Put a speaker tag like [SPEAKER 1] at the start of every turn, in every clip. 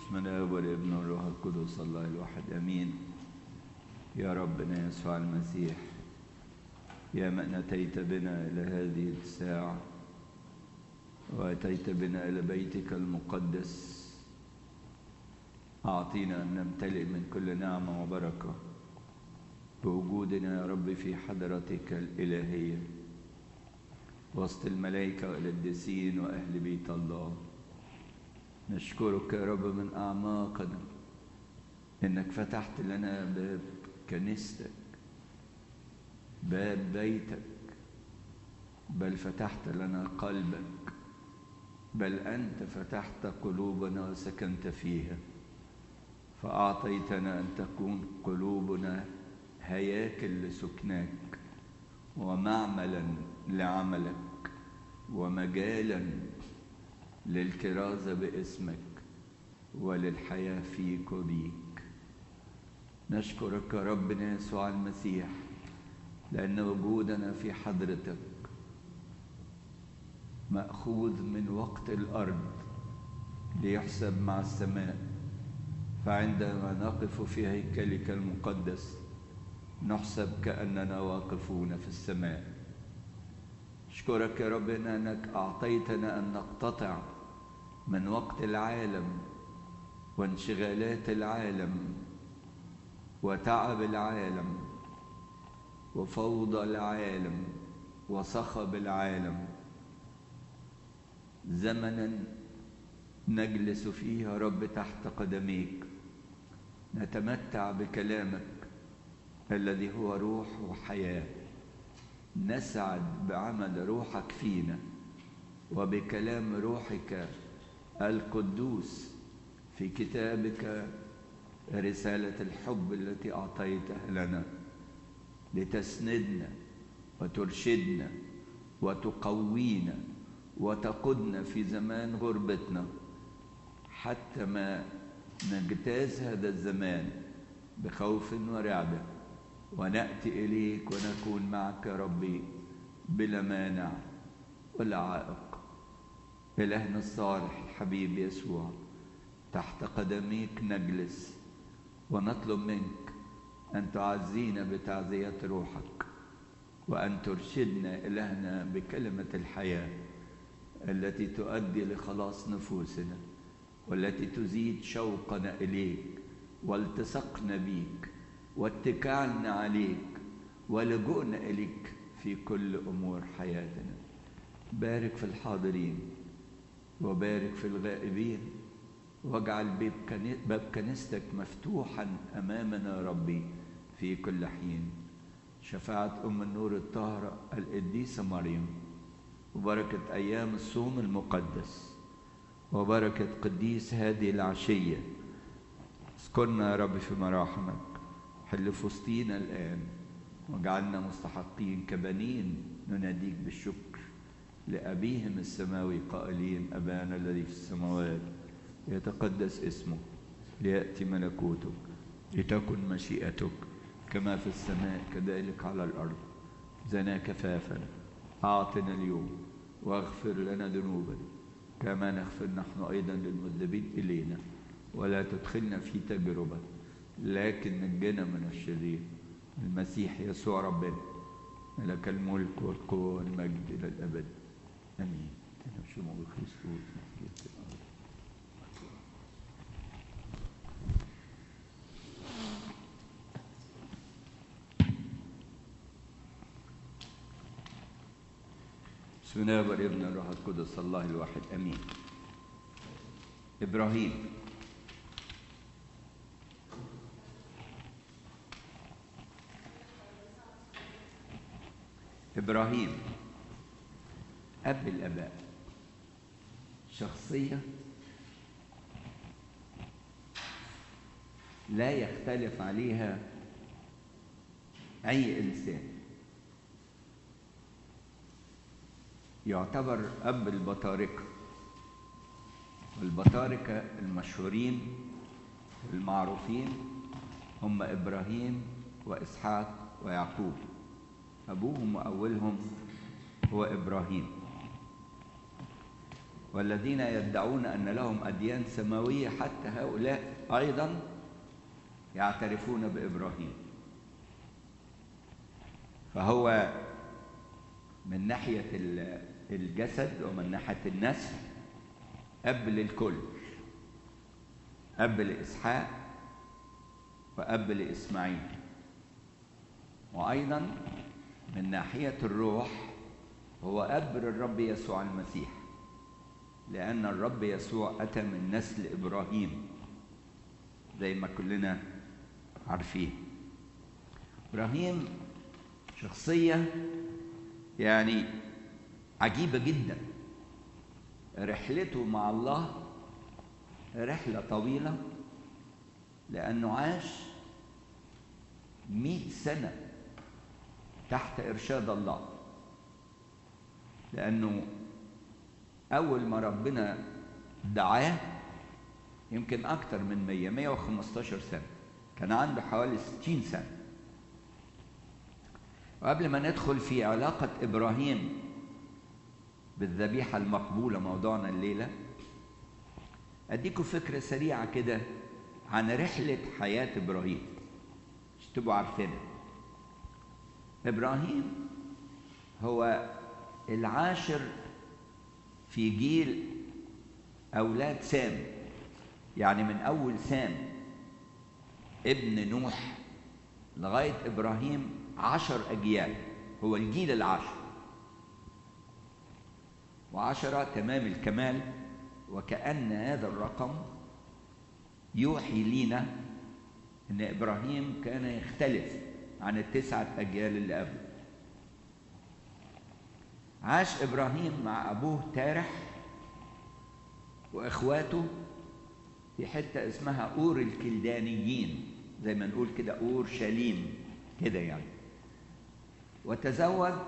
[SPEAKER 1] بسم الله والابن والروح القدس الله الواحد امين يا ربنا يسوع المسيح يا من اتيت بنا الى هذه الساعه واتيت بنا الى بيتك المقدس اعطينا ان نمتلئ من كل نعمه وبركه بوجودنا يا رب في حضرتك الالهيه وسط الملائكه والقديسين واهل بيت الله نشكرك يا رب من أعماقنا إنك فتحت لنا باب كنيستك باب بيتك بل فتحت لنا قلبك بل أنت فتحت قلوبنا وسكنت فيها فأعطيتنا أن تكون قلوبنا هياكل لسكناك ومعملا لعملك ومجالا للكرازة باسمك وللحياة فيك وبيك نشكرك يا ربنا يسوع المسيح لأن وجودنا في حضرتك مأخوذ من وقت الأرض ليحسب مع السماء فعندما نقف في هيكلك المقدس نحسب كأننا واقفون في السماء أشكرك يا رب أنك أعطيتنا أن نقتطع من وقت العالم وانشغالات العالم وتعب العالم وفوضى العالم وصخب العالم زمنا نجلس فيه يا رب تحت قدميك نتمتع بكلامك الذي هو روح وحياه نسعد بعمل روحك فينا وبكلام روحك القدوس في كتابك رسالة الحب التي أعطيتها لنا لتسندنا وترشدنا وتقوينا وتقودنا في زمان غربتنا حتى ما نجتاز هذا الزمان بخوف ورعبه وناتي اليك ونكون معك يا ربي بلا مانع ولا عائق الهنا الصالح الحبيب يسوع تحت قدميك نجلس ونطلب منك ان تعزينا بتعزيه روحك وان ترشدنا الهنا بكلمه الحياه التي تؤدي لخلاص نفوسنا والتي تزيد شوقنا اليك والتصقنا بيك واتكالنا عليك ولجوءنا إليك في كل أمور حياتنا بارك في الحاضرين وبارك في الغائبين واجعل باب كنيستك مفتوحا أمامنا يا ربي في كل حين شفاعة أم النور الطاهرة القديسة مريم وبركة أيام الصوم المقدس وبركة قديس هذه العشية اذكرنا يا رب في مراحمك حل في وسطينا الآن واجعلنا مستحقين كبنين نناديك بالشكر لأبيهم السماوي قائلين أبانا الذي في السماوات يتقدس اسمك ليأتي ملكوتك لتكن مشيئتك كما في السماء كذلك على الأرض زنا كفافنا أعطنا اليوم واغفر لنا ذنوبنا كما نغفر نحن أيضا للمذنبين إلينا ولا تدخلنا في تجربة لكن نجنا من الشرير المسيح يسوع ربنا لك الملك والقوة والمجد إلى الأبد آمين تنشموا بخريستوس بسم الله والابن الروح القدس الله الواحد امين ابراهيم إبراهيم أب الآباء شخصية لا يختلف عليها أي إنسان يعتبر أب البطاركة والبطاركة المشهورين المعروفين هم إبراهيم وإسحاق ويعقوب أبوهم وأولهم هو إبراهيم والذين يدعون أن لهم أديان سماوية حتى هؤلاء أيضا يعترفون بإبراهيم فهو من ناحية الجسد ومن ناحية النسل أب للكل أب لإسحاق وأب لإسماعيل وأيضا من ناحية الروح هو أب للرب يسوع المسيح لأن الرب يسوع أتى من نسل إبراهيم زي ما كلنا عارفين إبراهيم شخصية يعني عجيبة جدا رحلته مع الله رحلة طويلة لأنه عاش مئة سنة تحت إرشاد الله لأنه أول ما ربنا دعاه يمكن أكتر من 100 115 سنة كان عنده حوالي 60 سنة وقبل ما ندخل في علاقة إبراهيم بالذبيحة المقبولة موضوعنا الليلة أديكم فكرة سريعة كده عن رحلة حياة إبراهيم مش تبقوا عارفينها إبراهيم هو العاشر في جيل أولاد سام يعني من أول سام ابن نوح لغاية إبراهيم عشر أجيال هو الجيل العاشر وعشرة تمام الكمال وكأن هذا الرقم يوحي لينا أن إبراهيم كان يختلف عن التسعة أجيال اللي قبله عاش إبراهيم مع أبوه تارح وإخواته في حتة اسمها أور الكلدانيين زي ما نقول كده أور شاليم كده يعني وتزوج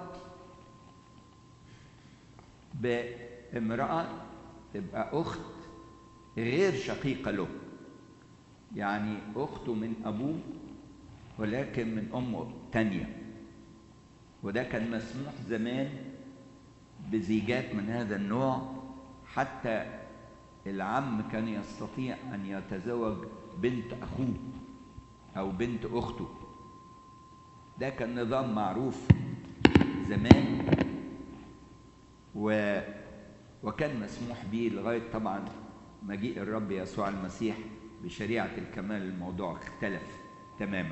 [SPEAKER 1] بامرأة تبقى أخت غير شقيقة له يعني أخته من أبوه ولكن من أمه تانية وده كان مسموح زمان بزيجات من هذا النوع حتى العم كان يستطيع أن يتزوج بنت أخوه أو بنت أخته ده كان نظام معروف زمان و وكان مسموح به لغاية طبعا مجيء الرب يسوع المسيح بشريعة الكمال الموضوع اختلف تماما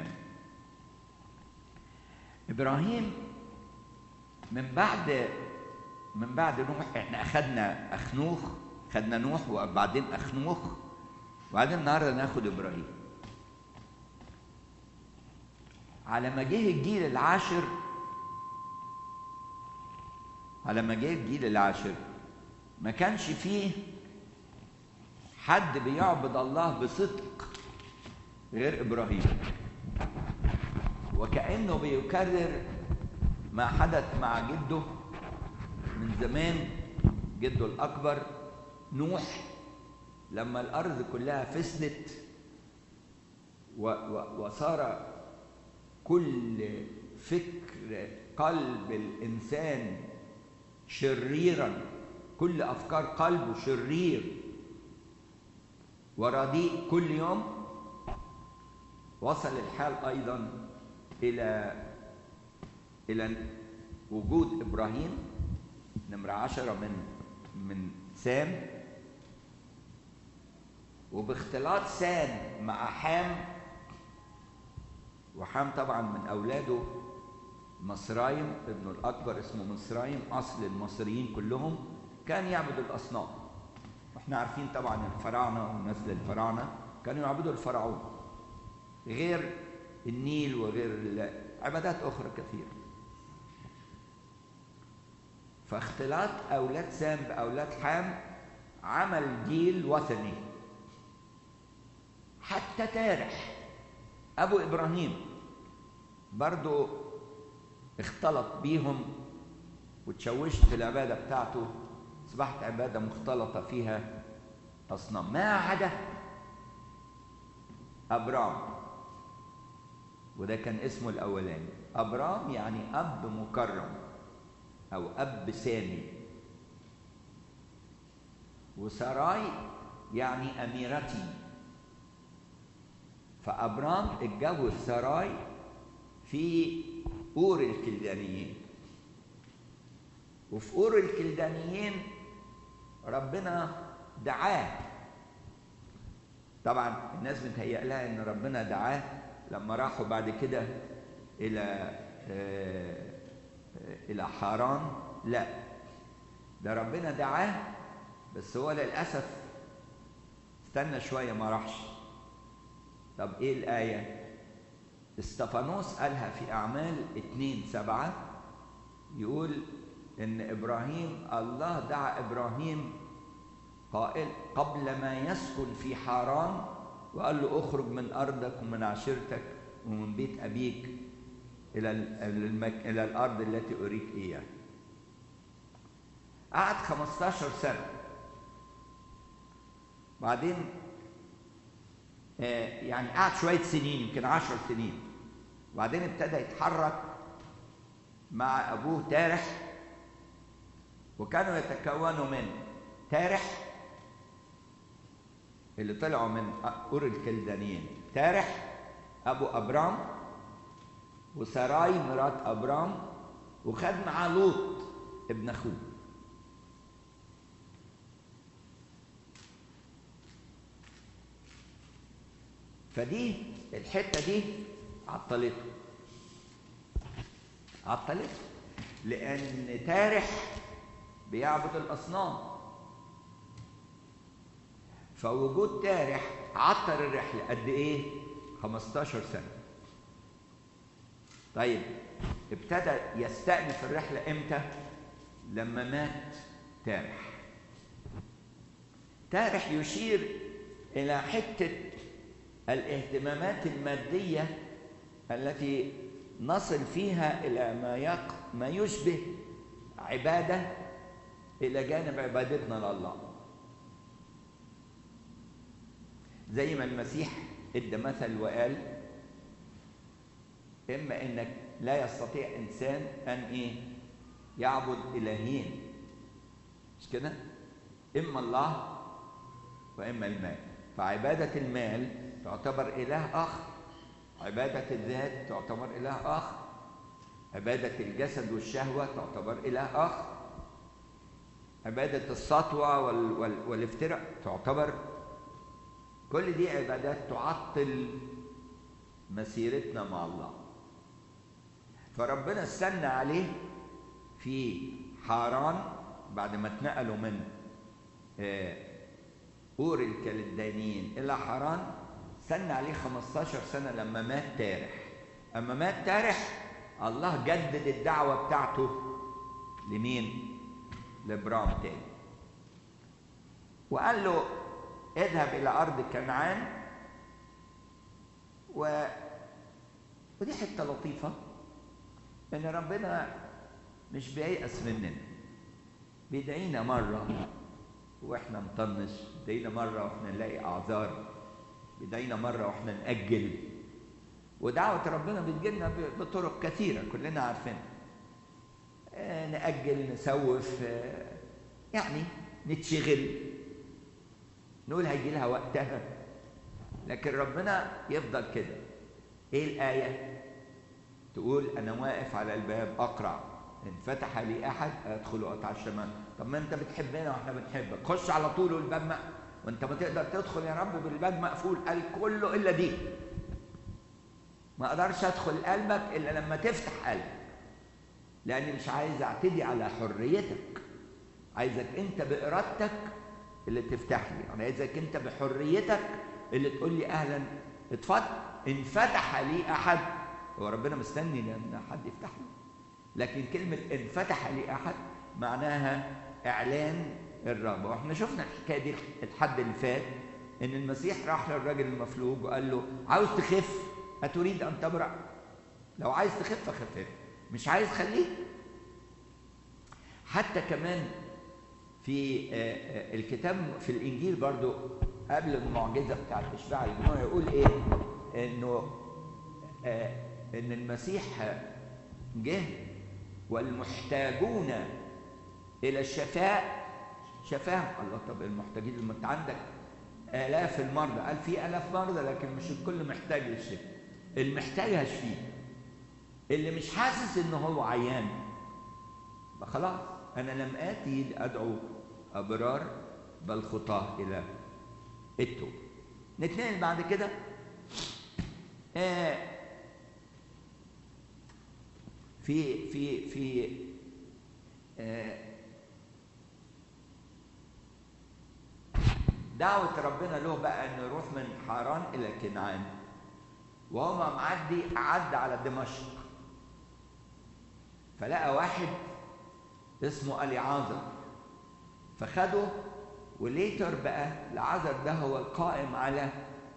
[SPEAKER 1] إبراهيم من بعد من بعد نوح احنا أخذنا أخنوخ خدنا نوح وبعدين أخنوخ وبعدين النهارده ناخد إبراهيم على ما جه الجيل العاشر على ما جه الجيل العاشر ما كانش فيه حد بيعبد الله بصدق غير ابراهيم وكانه بيكرر ما حدث مع جده من زمان جده الاكبر نوح لما الارض كلها فسدت و و وصار كل فكر قلب الانسان شريرا كل افكار قلبه شرير ورديء كل يوم وصل الحال ايضا الى الى وجود ابراهيم نمرة عشرة من من سام وباختلاط سام مع حام وحام طبعا من اولاده مصرايم ابنه الاكبر اسمه مصرايم اصل المصريين كلهم كان يعبد الاصنام واحنا عارفين طبعا الفراعنه ونسل الفراعنه كانوا يعبدوا الفرعون غير النيل وغير عبادات اخرى كثيره فاختلاط اولاد سام باولاد حام عمل جيل وثني حتى تارح ابو ابراهيم برضو اختلط بيهم وتشوشت في العباده بتاعته اصبحت عباده مختلطه فيها اصنام ما عدا ابرام وده كان اسمه الاولاني ابرام يعني اب مكرم او اب سامي وسراي يعني أميرتي فأبرام اتجوز سراي في أور الكلدانيين وفي أور الكلدانيين ربنا دعاه طبعا الناس متهيأ لها ان ربنا دعاه لما راحوا بعد كده الى الى حاران لا ده ربنا دعاه بس هو للاسف استنى شويه ما راحش طب ايه الايه استفانوس قالها في اعمال اتنين سبعة يقول ان ابراهيم الله دعا ابراهيم قائل قبل ما يسكن في حران وقال له اخرج من ارضك ومن عشيرتك ومن بيت ابيك الى المك... الى الارض التي اريك اياها قعد 15 سنه بعدين آه يعني قعد شويه سنين يمكن 10 سنين وبعدين ابتدى يتحرك مع ابوه تارح وكانوا يتكونوا من تارح اللي طلعوا من أور الكلدانيين تارح أبو أبرام وسراي مرات أبرام وخد معاه لوط ابن أخوه فدي الحتة دي عطلته عطلته لأن تارح بيعبد الأصنام فوجود تارح عطر الرحلة قد إيه؟ 15 سنة. طيب ابتدى يستأنف الرحلة إمتى؟ لما مات تارح. تارح يشير إلى حتة الاهتمامات المادية التي نصل فيها إلى ما يق... ما يشبه عبادة إلى جانب عبادتنا لله. زي ما المسيح ادى مثل وقال اما انك لا يستطيع انسان ان ايه يعبد الهين مش كده اما الله واما المال فعباده المال تعتبر اله اخر عباده الذات تعتبر اله اخر عباده الجسد والشهوه تعتبر اله اخر عباده السطوه وال وال والافتراء تعتبر كل دي عبادات تعطل مسيرتنا مع الله فربنا استنى عليه في حاران بعد ما اتنقلوا من أور الكلدانيين إلى حاران استنى عليه 15 سنة لما مات تارح أما مات تارح الله جدد الدعوة بتاعته لمين؟ لإبرام تاني وقال له اذهب إلى أرض كنعان و... ودي حتة لطيفة إن ربنا مش بييأس مننا بيدعينا مرة وإحنا مطنش بيدعينا مرة وإحنا نلاقي أعذار بيدعينا مرة وإحنا نأجل ودعوة ربنا بتجيلنا بطرق كثيرة كلنا عارفينها آه نأجل نسوف آه يعني نتشغل نقول هيجي لها وقتها لكن ربنا يفضل كده ايه الآية تقول أنا واقف على الباب أقرع إن فتح لي أحد أدخل وأتعشى معه طب ما أنت بتحبنا وإحنا بنحبك خش على طول والباب مقفول وأنت ما تقدر تدخل يا رب بالباب مقفول قال كله إلا دي ما أقدرش أدخل قلبك إلا لما تفتح قلبك لأني مش عايز أعتدي على حريتك عايزك أنت بإرادتك اللي تفتح لي انا عايزك انت بحريتك اللي تقول لي اهلا اتفضل ان فتح لي احد هو ربنا مستني لان حد يفتح له لكن كلمه ان فتح لي احد معناها اعلان الرغبه واحنا شفنا الحكايه دي الحد اللي فات ان المسيح راح للراجل المفلوج وقال له عاوز تخف اتريد ان تبرأ لو عايز تخف خفف مش عايز خليك حتى كمان في الكتاب في الانجيل برضو قبل المعجزه بتاعت اشباع الجموع يقول ايه انه ان المسيح جه والمحتاجون الى الشفاء شفاهم الله طب المحتاجين لما انت عندك آلاف المرضى قال في آلاف مرضى لكن مش الكل محتاج للشفاء المحتاج هشفيه اللي مش حاسس ان هو عيان خلاص انا لم اتي لادعو ابرار بل خطاه الى التوبه نتنقل بعد كده آه في في في آه دعوة ربنا له بقى انه يروح من حران الى كنعان وهو معدي عدى على دمشق فلقى واحد اسمه اليعازر فخده وليتر بقى العازر ده هو القائم على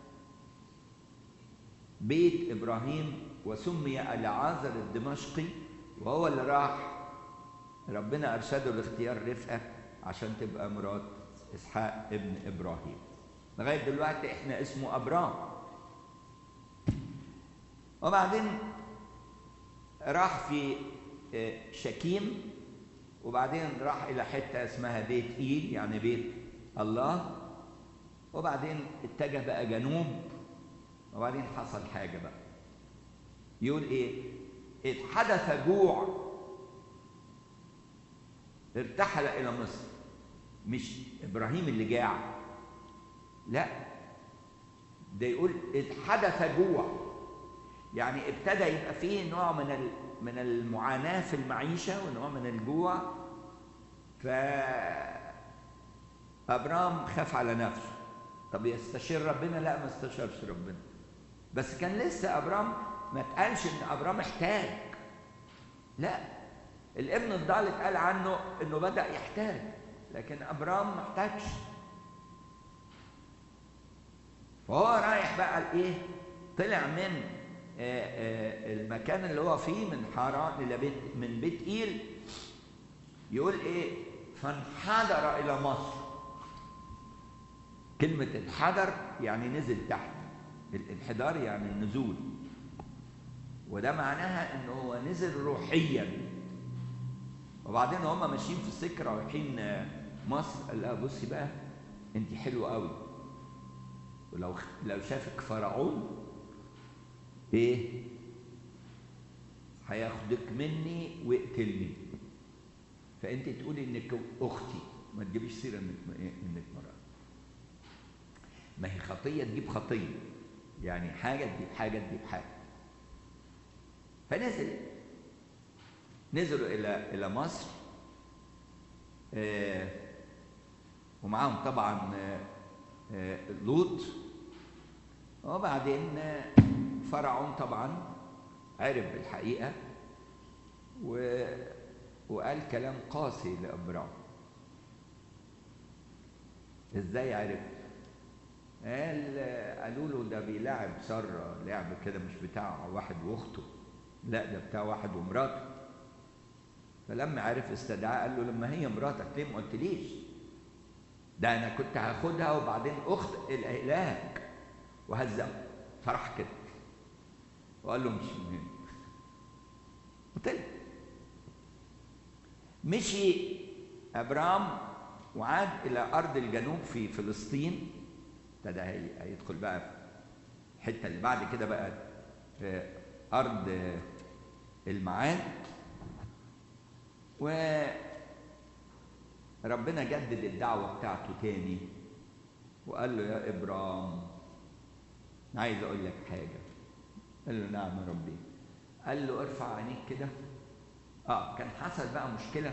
[SPEAKER 1] بيت ابراهيم وسمي اليعازر الدمشقي وهو اللي راح ربنا ارشده لاختيار رفقه عشان تبقى مرات اسحاق ابن ابراهيم لغايه دلوقتي احنا اسمه ابرام وبعدين راح في شكيم وبعدين راح الى حته اسمها بيت ايل يعني بيت الله وبعدين اتجه بقى جنوب وبعدين حصل حاجه بقى يقول ايه إذ حدث جوع ارتحل الى مصر مش ابراهيم اللي جاع لا ده يقول إذ حدث جوع يعني ابتدى يبقى فيه نوع من من المعاناه في المعيشه ونوع من الجوع ف ابرام خاف على نفسه طب يستشير ربنا لا ما استشارش ربنا بس كان لسه ابرام ما اتقالش ان ابرام احتاج لا الابن الضال اتقال عنه انه بدا يحتاج لكن ابرام ما احتاجش فهو رايح بقى لايه طلع من المكان اللي هو فيه من حران الى بيت من بيت ايل يقول ايه فانحدر الى مصر كلمة انحدر يعني نزل تحت الانحدار يعني النزول وده معناها ان هو نزل روحيا وبعدين هم ماشيين في السكة رايحين مصر قال لها بصي بقى انت حلوة قوي ولو لو شافك فرعون ايه هياخدك مني ويقتلني فانت تقولي انك اختي ما تجيبيش سيره انك انك مرأة ما هي خطيه تجيب خطيه يعني حاجه تجيب حاجه تجيب حاجه فنزل نزلوا الى الى مصر آه ومعاهم طبعا آه آه لوط وبعدين آه فرعون طبعا عرف بالحقيقه و وقال كلام قاسي لابرام ازاي عرف قال قالوا له ده بيلعب ساره لعب كده مش بتاع واحد واخته لا ده بتاع واحد ومراته فلما عرف استدعاه قال له لما هي مراتك ليه ما قلتليش ده انا كنت هاخدها وبعدين اخت الهك وهزقه فرح كده وقال له مش مهم وطلع مشي ابرام وعاد الى ارض الجنوب في فلسطين ابتدى هيدخل بقى في الحته اللي بعد كده بقى في ارض المعاد وربنا جدد الدعوه بتاعته تاني وقال له يا ابرام انا عايز اقول لك حاجه قال له نعم يا ربي قال له ارفع عينيك كده اه كان حصل بقى مشكله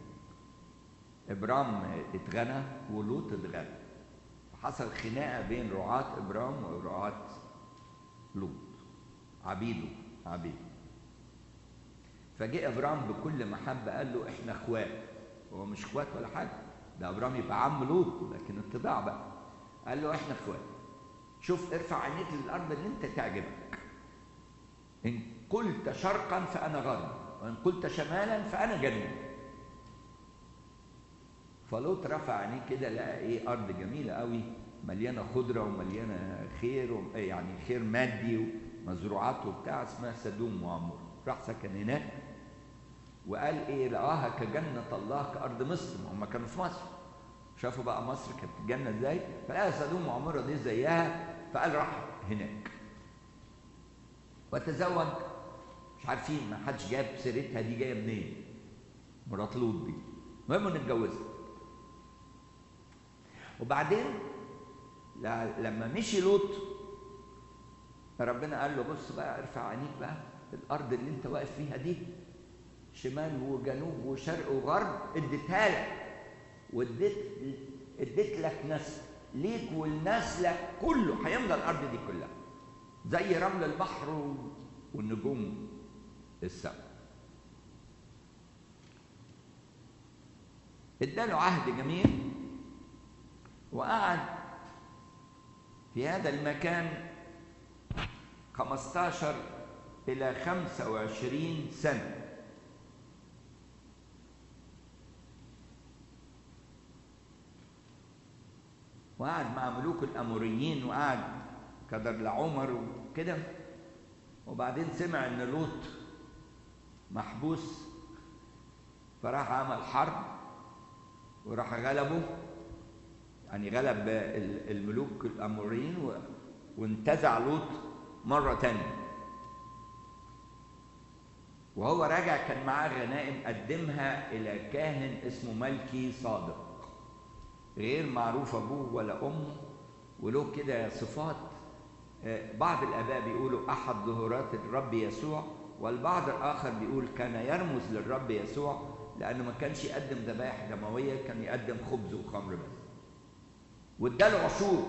[SPEAKER 1] ابرام اتغنى ولوط اتغنى فحصل خناقه بين رعاة ابرام ورعاة لوط عبيده عبيده فجاء ابرام بكل محبه قال له احنا اخوات هو مش اخوات ولا حاجه ده ابرام يبقى عم لوط لكن اتباع بقى قال له احنا اخوات شوف ارفع عينيك للارض اللي انت تعجبك ان قلت شرقا فانا غرب وان قلت شمالا فانا جنوب فلوط رفع عينيه كده لقى ايه ارض جميله قوي مليانه خضره ومليانه خير و... يعني خير مادي ومزروعات وبتاع اسمها سدوم وعمور راح سكن هناك وقال ايه لقاها كجنه الله كارض مصر ما هم كانوا في مصر شافوا بقى مصر كانت الجنه ازاي فلقى سدوم وعموره دي زيها فقال راح هناك وتزوج مش عارفين ما حدش جاب سيرتها دي جايه منين مرات لوط دي المهم انه اتجوزها وبعدين لما مشي لوط ربنا قال له بص بقى ارفع عينيك بقى الارض اللي انت واقف فيها دي شمال وجنوب وشرق وغرب اديتها لك واديت اديت لك نسل ليك ولنسلك كله هيملى الارض دي كلها زي رمل البحر والنجوم السماء اداله عهد جميل وقعد في هذا المكان 15 إلى 25 سنة وقعد مع ملوك الأموريين وقعد كدر لعمر وكده وبعدين سمع إن لوط محبوس فراح عمل حرب وراح غلبه يعني غلب الملوك الأموريين وانتزع لوط مرة تانية وهو راجع كان معاه غنائم قدمها إلى كاهن اسمه ملكي صادق غير معروف أبوه ولا أمه وله كده صفات بعض الآباء بيقولوا أحد ظهورات الرب يسوع والبعض الآخر بيقول كان يرمز للرب يسوع لأنه ما كانش يقدم ذبائح دموية كان يقدم خبز وخمر بس واداله عشور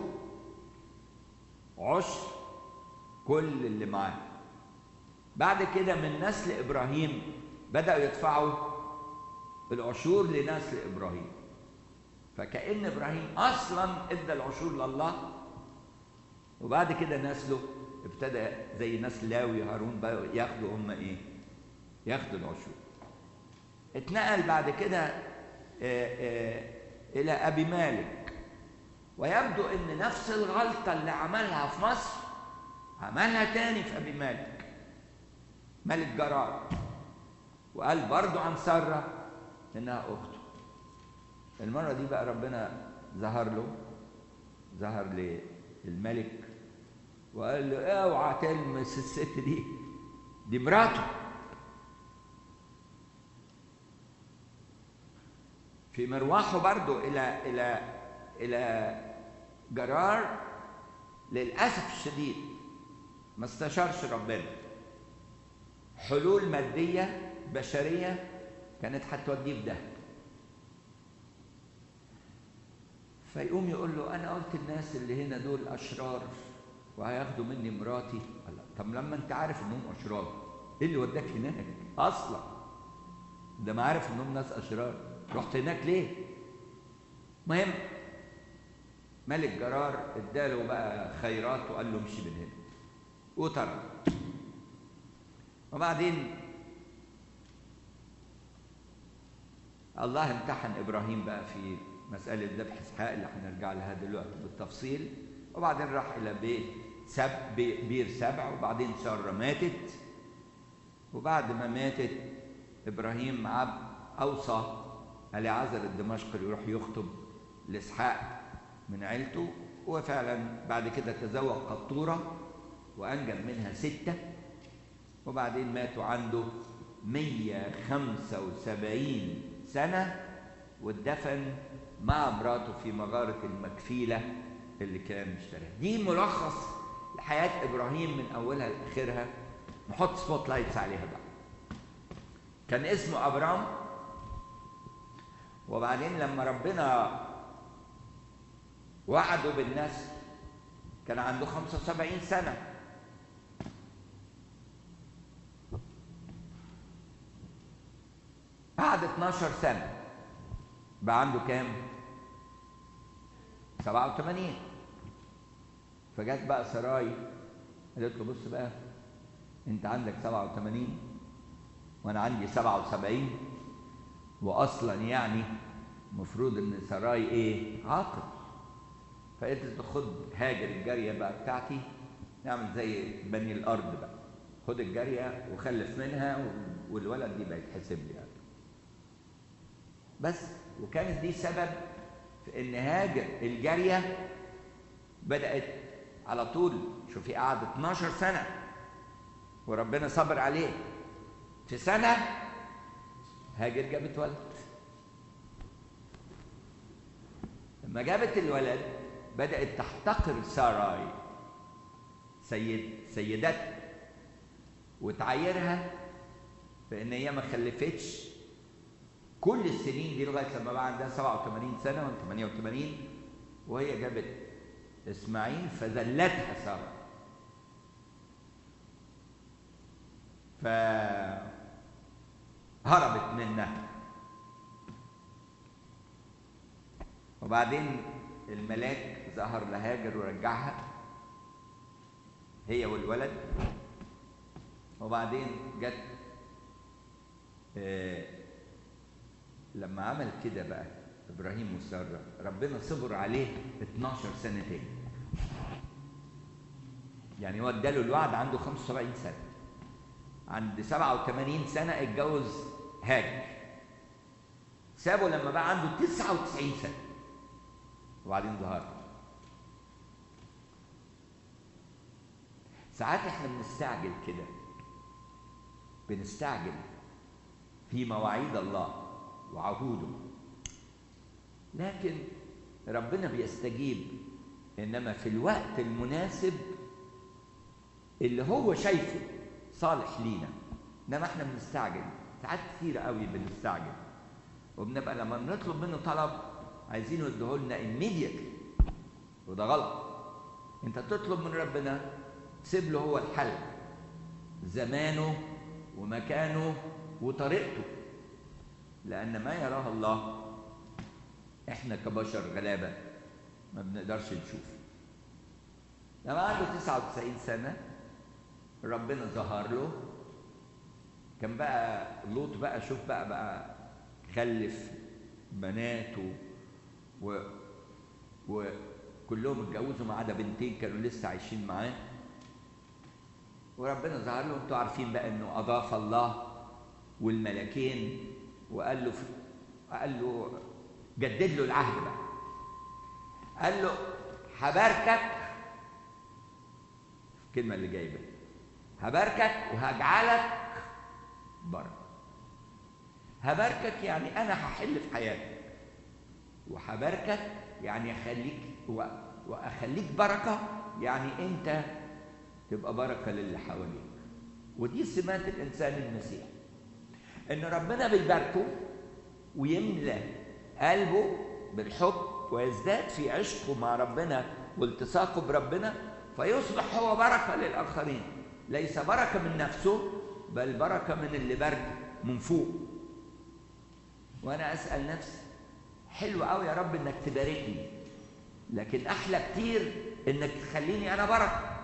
[SPEAKER 1] عشر كل اللي معاه بعد كده من نسل ابراهيم بداوا يدفعوا العشور لنسل ابراهيم فكأن ابراهيم اصلا ادى العشور لله وبعد كده نسله ابتدى زي نسل لاوي هارون بقوا ياخدوا هم ايه ياخدوا العشور اتنقل بعد كده آآ آآ الى ابي مالك ويبدو ان نفس الغلطه اللي عملها في مصر عملها تاني في ابي مالك ملك جرار وقال برضو عن ساره انها اخته المره دي بقى ربنا ظهر له ظهر للملك وقال له اوعى تلمس الست دي دي مراته في مروحه برضو الى الى الى جرار للاسف الشديد ما استشارش ربنا حلول ماديه بشريه كانت هتوديه في ده فيقوم يقول له انا قلت الناس اللي هنا دول اشرار وهياخدوا مني مراتي قال طب لما انت عارف انهم اشرار ايه اللي وداك هناك اصلا ده ما عارف انهم ناس اشرار رحت هناك ليه مهم ملك جرار اداله بقى خيرات وقال له امشي من هنا وطرد وبعدين الله امتحن ابراهيم بقى في مساله ذبح اسحاق اللي هنرجع لها دلوقتي بالتفصيل وبعدين راح الى بيت سب بير سبع وبعدين ساره ماتت وبعد ما ماتت ابراهيم عب اوصى اليعازر الدمشقي يروح يخطب لاسحاق من عيلته وفعلا بعد كده تزوج قطوره وانجب منها سته وبعدين ماتوا عنده 175 سنه واتدفن مع مراته في مغاره المكفيله اللي كان اشتراها دي ملخص لحياه ابراهيم من اولها لاخرها نحط سبوت لايتس عليها بقى كان اسمه ابرام وبعدين لما ربنا وعده بالنسل كان عنده 75 سنة قعد 12 سنة بقى عنده كام؟ 87 فجت بقى سراي قالت له بص بقى انت عندك 87 وانا عندي 77 واصلا يعني المفروض ان سراي ايه عاقل فقالت له خد هاجر الجاريه بقى بتاعتي نعمل زي بني الارض بقى خد الجاريه وخلف منها والولد دي بقى يتحسب لي يعني بس وكانت دي سبب في ان هاجر الجاريه بدات على طول شوفي قعد 12 سنه وربنا صبر عليه في سنه هاجر جابت ولد لما جابت الولد بدات تحتقر ساراي سيد سيدتها وتعايرها بان هي ما خلفتش كل السنين دي لغايه لما بقى عندها 87 سنه و 88 وهي جابت اسماعيل فذلتها ساره ف هربت منها وبعدين الملاك ظهر لهاجر ورجعها هي والولد وبعدين جت آه لما عمل كده بقى ابراهيم وساره ربنا صبر عليه 12 سنه تاني يعني هو اداله الوعد عنده 75 سنه عند 87 سنه اتجوز هاجر سابه لما بقى عنده 99 سنه وبعدين ظهر ساعات احنا بنستعجل كده بنستعجل في مواعيد الله وعهوده لكن ربنا بيستجيب انما في الوقت المناسب اللي هو شايفه صالح لينا انما احنا بنستعجل ساعات كتير قوي بنستعجل وبنبقى لما بنطلب منه طلب عايزينه يديه لنا immediately وده غلط انت تطلب من ربنا سيب له هو الحل زمانه ومكانه وطريقته لأن ما يراه الله إحنا كبشر غلابة ما بنقدرش نشوف لما عنده 99 سنة ربنا ظهر له كان بقى لوط بقى شوف بقى بقى خلف بناته و وكلهم اتجوزوا ما عدا بنتين كانوا لسه عايشين معاه وربنا ظهر له انتوا عارفين بقى انه اضاف الله والملكين وقال له قال له جدد له العهد بقى قال له هباركك الكلمة اللي جايبة هباركك وهجعلك بركة هباركك يعني أنا هحل في حياتك وهباركك يعني أخليك وأخليك بركة يعني أنت تبقى بركة للي حواليك ودي سمات الإنسان المسيحي إن ربنا بيباركه ويملى قلبه بالحب ويزداد في عشقه مع ربنا والتصاقه بربنا فيصبح هو بركة للآخرين ليس بركة من نفسه بل بركة من اللي باركه من فوق وأنا أسأل نفسي حلو قوي يا رب إنك تباركني لكن أحلى كتير إنك تخليني أنا بركة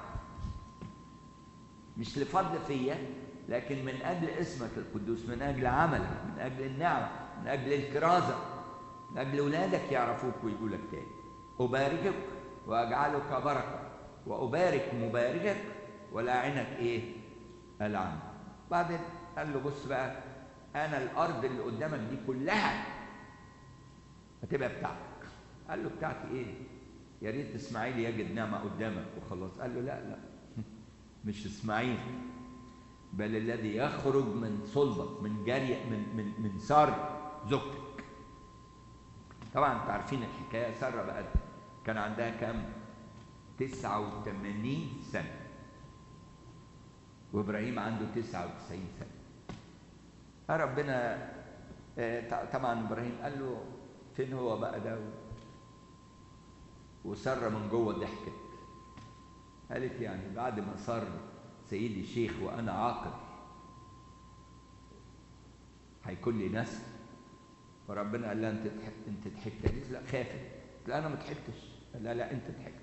[SPEAKER 1] مش لفضل فيا لكن من أجل اسمك القدوس من أجل عملك من أجل النعمة من أجل الكرازة من أجل أولادك يعرفوك ويقولوا لك تاني أباركك وأجعلك بركة وأبارك مباركك ولاعنك إيه؟ ألعن بعدين قال له بص بقى أنا الأرض اللي قدامك دي كلها هتبقى بتاعتك قال له بتاعتي إيه؟ يا ريت إسماعيل يجد نعمة قدامك وخلاص قال له لا لا مش إسماعيل بل الذي يخرج من صلبك من جري من من من سارة زوجتك طبعا انتوا عارفين الحكايه ساره بقى كان عندها كام 89 سنه وابراهيم عنده 99 سنه ربنا طبعا ابراهيم قال له فين هو بقى ده وساره من جوه ضحكت قالت يعني بعد ما صار سيدي شيخ وانا عاقل هيكون لي نسل فربنا قال لها انت ضحكت انت ضحكت قالت لا خافت لا انا ما ضحكتش لا لا انت ضحكت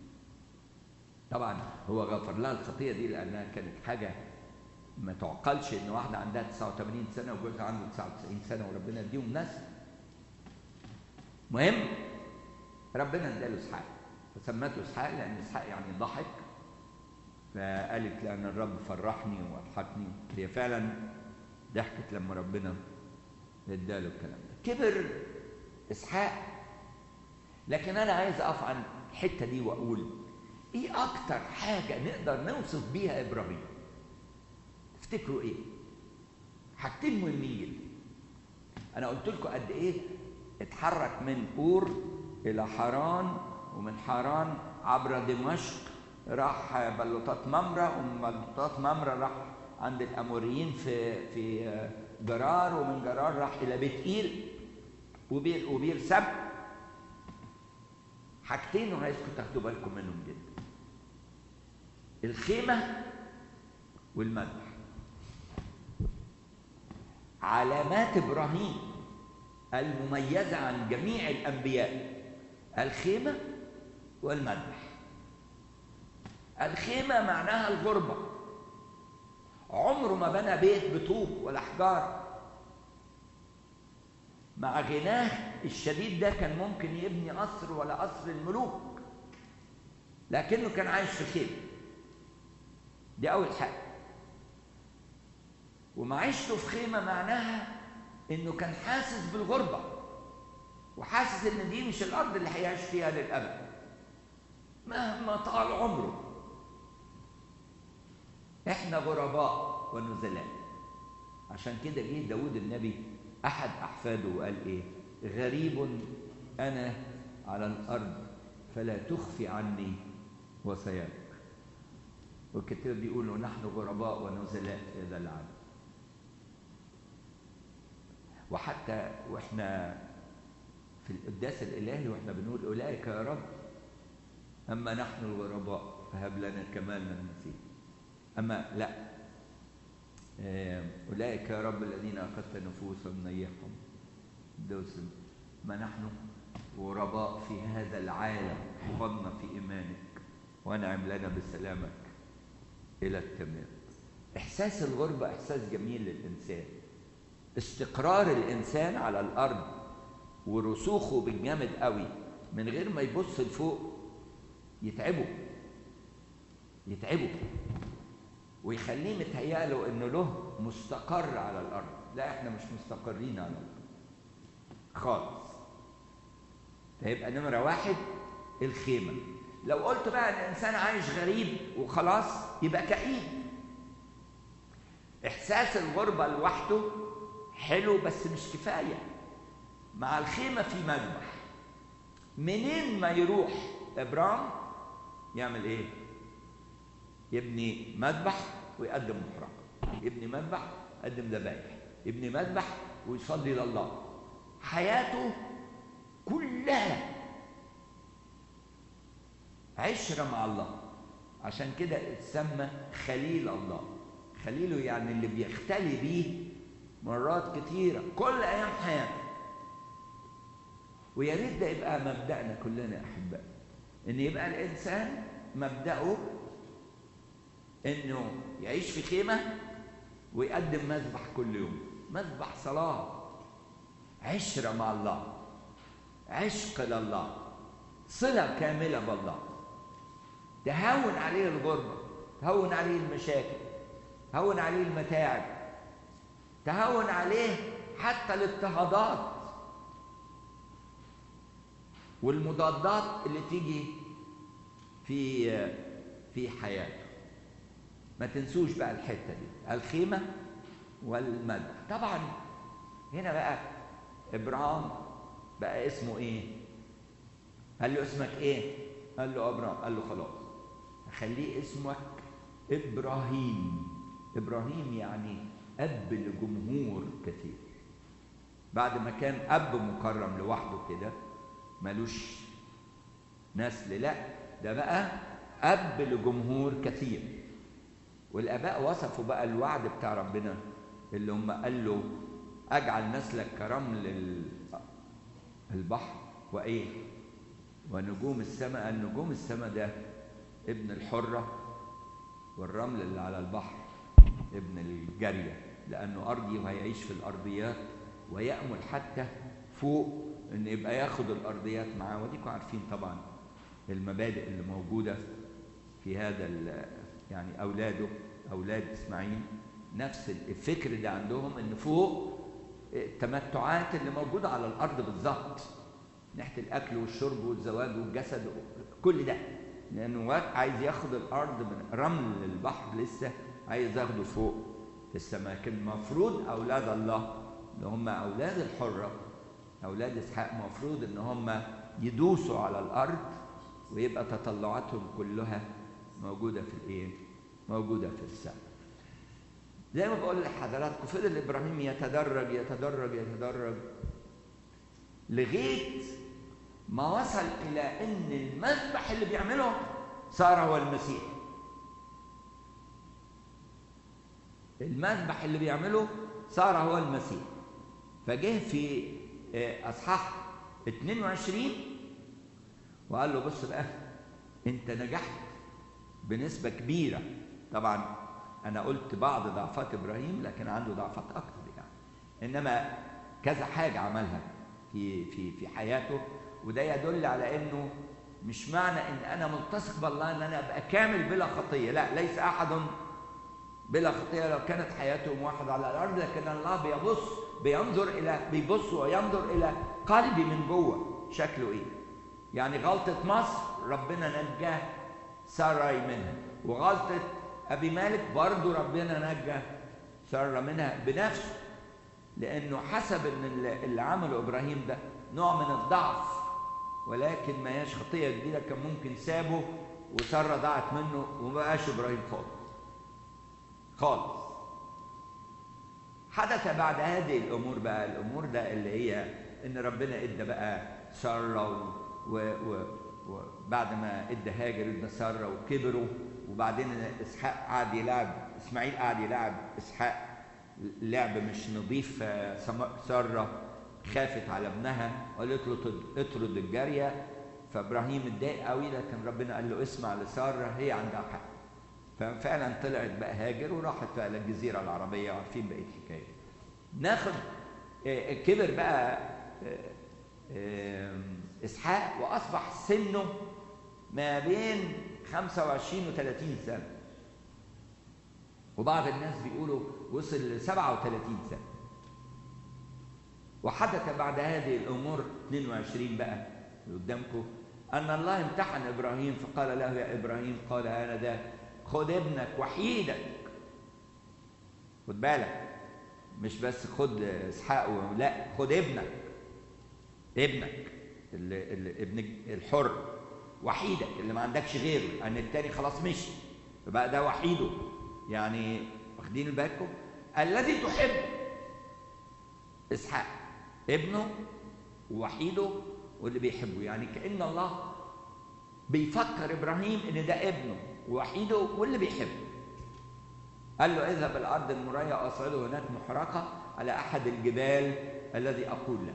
[SPEAKER 1] طبعا هو غفر لها الخطيه دي لانها كانت حاجه ما تعقلش ان واحده عندها 89 سنه وجوزها عنده 99 سنه وربنا يديهم نسل مهم ربنا اداله اسحاق فسمته اسحاق لان اسحاق يعني ضحك فقالت لان الرب فرحني واضحكني هي فعلا ضحكت لما ربنا اداله الكلام ده كبر اسحاق لكن انا عايز اقف عن الحته دي واقول ايه اكتر حاجه نقدر نوصف بيها ابراهيم تفتكروا ايه حاجتين مهمين جدا انا قلت لكم قد ايه اتحرك من اور الى حران ومن حران عبر دمشق راح بلوطات ممرة ومن بلوطات ممرة راح عند الاموريين في في جرار ومن جرار راح الى بيت ايل وبير وبير سب حاجتين وعايزكم تاخدوا بالكم منهم جدا الخيمه والمذبح علامات ابراهيم المميزه عن جميع الانبياء الخيمه والمذبح الخيمه معناها الغربه عمره ما بنى بيت بطوب ولا حجاره مع غناه الشديد ده كان ممكن يبني قصر ولا قصر الملوك لكنه كان عايش في خيمه دي اول حاجه ومعيشته في خيمه معناها انه كان حاسس بالغربه وحاسس ان دي مش الارض اللي هيعيش فيها للابد مهما طال عمره احنا غرباء ونزلاء عشان كده جه داود النبي احد احفاده وقال ايه غريب انا على الارض فلا تخفي عني وصاياك والكتاب بيقولوا نحن غرباء ونزلاء في هذا العالم وحتى واحنا في القداس الالهي واحنا بنقول اولئك يا رب اما نحن الغرباء فهب لنا كمال من المسيح اما لا اولئك يا رب الذين اخذت نفوسهم نيحهم دوسم ما نحن غرباء في هذا العالم حفظنا في ايمانك وانعم لنا بسلامك الى التمام احساس الغربه احساس جميل للانسان استقرار الانسان على الارض ورسوخه بالجامد قوي من غير ما يبص لفوق يتعبه يتعبه ويخليه متهيأله انه له مستقر على الارض لا احنا مش مستقرين على الارض خالص فيبقى نمره واحد الخيمه لو قلت بقى الانسان عايش غريب وخلاص يبقى كئيب احساس الغربه لوحده حلو بس مش كفايه مع الخيمه في مذبح منين ما يروح ابرام يعمل ايه يبني مذبح ويقدم محرقه يبني مذبح يقدم ذبائح يبني مذبح ويصلي لله حياته كلها عشرة مع الله عشان كده اتسمى خليل الله خليله يعني اللي بيختلي بيه مرات كتيرة كل أيام حياته ويا ريت ده يبقى مبدأنا كلنا يا أحبائي إن يبقى الإنسان مبدأه إنه يعيش في خيمة ويقدم مذبح كل يوم مذبح صلاة عشرة مع الله عشق لله صلة كاملة بالله تهون عليه الغربة تهون عليه المشاكل تهون عليه المتاعب تهون عليه حتى الاضطهادات والمضادات اللي تيجي في في حياته ما تنسوش بقى الحته دي الخيمه والمذبح طبعا هنا بقى ابراهيم بقى اسمه ايه قال له اسمك ايه قال له ابراهيم قال له خلاص خليه اسمك ابراهيم ابراهيم يعني اب لجمهور كثير بعد ما كان اب مكرم لوحده كده ملوش نسل لا ده بقى اب لجمهور كثير والاباء وصفوا بقى الوعد بتاع ربنا اللي هم قال له اجعل نسلك كرمل البحر وايه ونجوم السماء قال نجوم السماء ده ابن الحره والرمل اللي على البحر ابن الجاريه لانه ارضي وهيعيش في الارضيات ويامل حتى فوق ان يبقى ياخد الارضيات معاه وديكم عارفين طبعا المبادئ اللي موجوده في هذا يعني اولاده اولاد اسماعيل نفس الفكر ده عندهم ان فوق التمتعات اللي موجوده على الارض بالظبط ناحيه الاكل والشرب والزواج والجسد كل ده لانه عايز ياخد الارض من رمل البحر لسه عايز ياخده فوق في السماء لكن المفروض اولاد الله اللي هم اولاد الحره اولاد اسحاق المفروض ان هم يدوسوا على الارض ويبقى تطلعاتهم كلها موجوده في الايه موجوده في السماء زي ما بقول لحضراتكم فضل ابراهيم يتدرج يتدرج يتدرج لغايه ما وصل الى ان المذبح اللي بيعمله صار هو المسيح المذبح اللي بيعمله صار هو المسيح فجه في اصحاح 22 وقال له بص بقى انت نجحت بنسبه كبيره طبعا انا قلت بعض ضعفات ابراهيم لكن عنده ضعفات اكتر يعني انما كذا حاجه عملها في في في حياته وده يدل على انه مش معنى ان انا ملتصق بالله ان انا ابقى كامل بلا خطيه لا ليس احد بلا خطيه لو كانت حياته موحده على الارض لكن الله بيبص بينظر الى بيبص وينظر الى قلبي من جوه شكله ايه يعني غلطه مصر ربنا نجاه سراي منها وغلطه ابي مالك برضه ربنا نجى ساره منها بنفسه لانه حسب ان اللي عمله ابراهيم ده نوع من الضعف ولكن ما هياش خطيه جديده كان ممكن سابه وساره ضاعت منه وما بقاش ابراهيم خالص خالص حدث بعد هذه الامور بقى الامور ده اللي هي ان ربنا ادى بقى ساره وبعد ما ادى هاجر ادى ساره وكبروا وبعدين اسحاق قعد يلعب اسماعيل قعد يلعب اسحاق لعب مش نظيف ساره خافت على ابنها وقالت له اطرد الجاريه فابراهيم اتضايق قوي لكن ربنا قال له اسمع لساره هي عندها حق ففعلا طلعت بقى هاجر وراحت بقى للجزيره العربيه وعارفين بقيه الحكايه ناخد كبر بقى اسحاق واصبح سنه ما بين 25 و 30 سنه وبعض الناس بيقولوا وصل ل 37 سنه وحدث بعد هذه الامور 22 بقى اللي قدامكم ان الله امتحن ابراهيم فقال له يا ابراهيم قال انا ده خد ابنك وحيدك خد بالك مش بس خد اسحاق لا خد ابنك ابنك اللي اللي ابن الحر وحيدك اللي ما عندكش غيره لان التاني خلاص مشي فبقى ده وحيده يعني واخدين بالكم الذي تحب اسحاق ابنه ووحيده واللي بيحبه يعني كأن الله بيفكر إبراهيم إن ده ابنه ووحيده واللي بيحبه قال له اذهب الأرض المرية أصعده هناك محرقة على أحد الجبال الذي أقول لك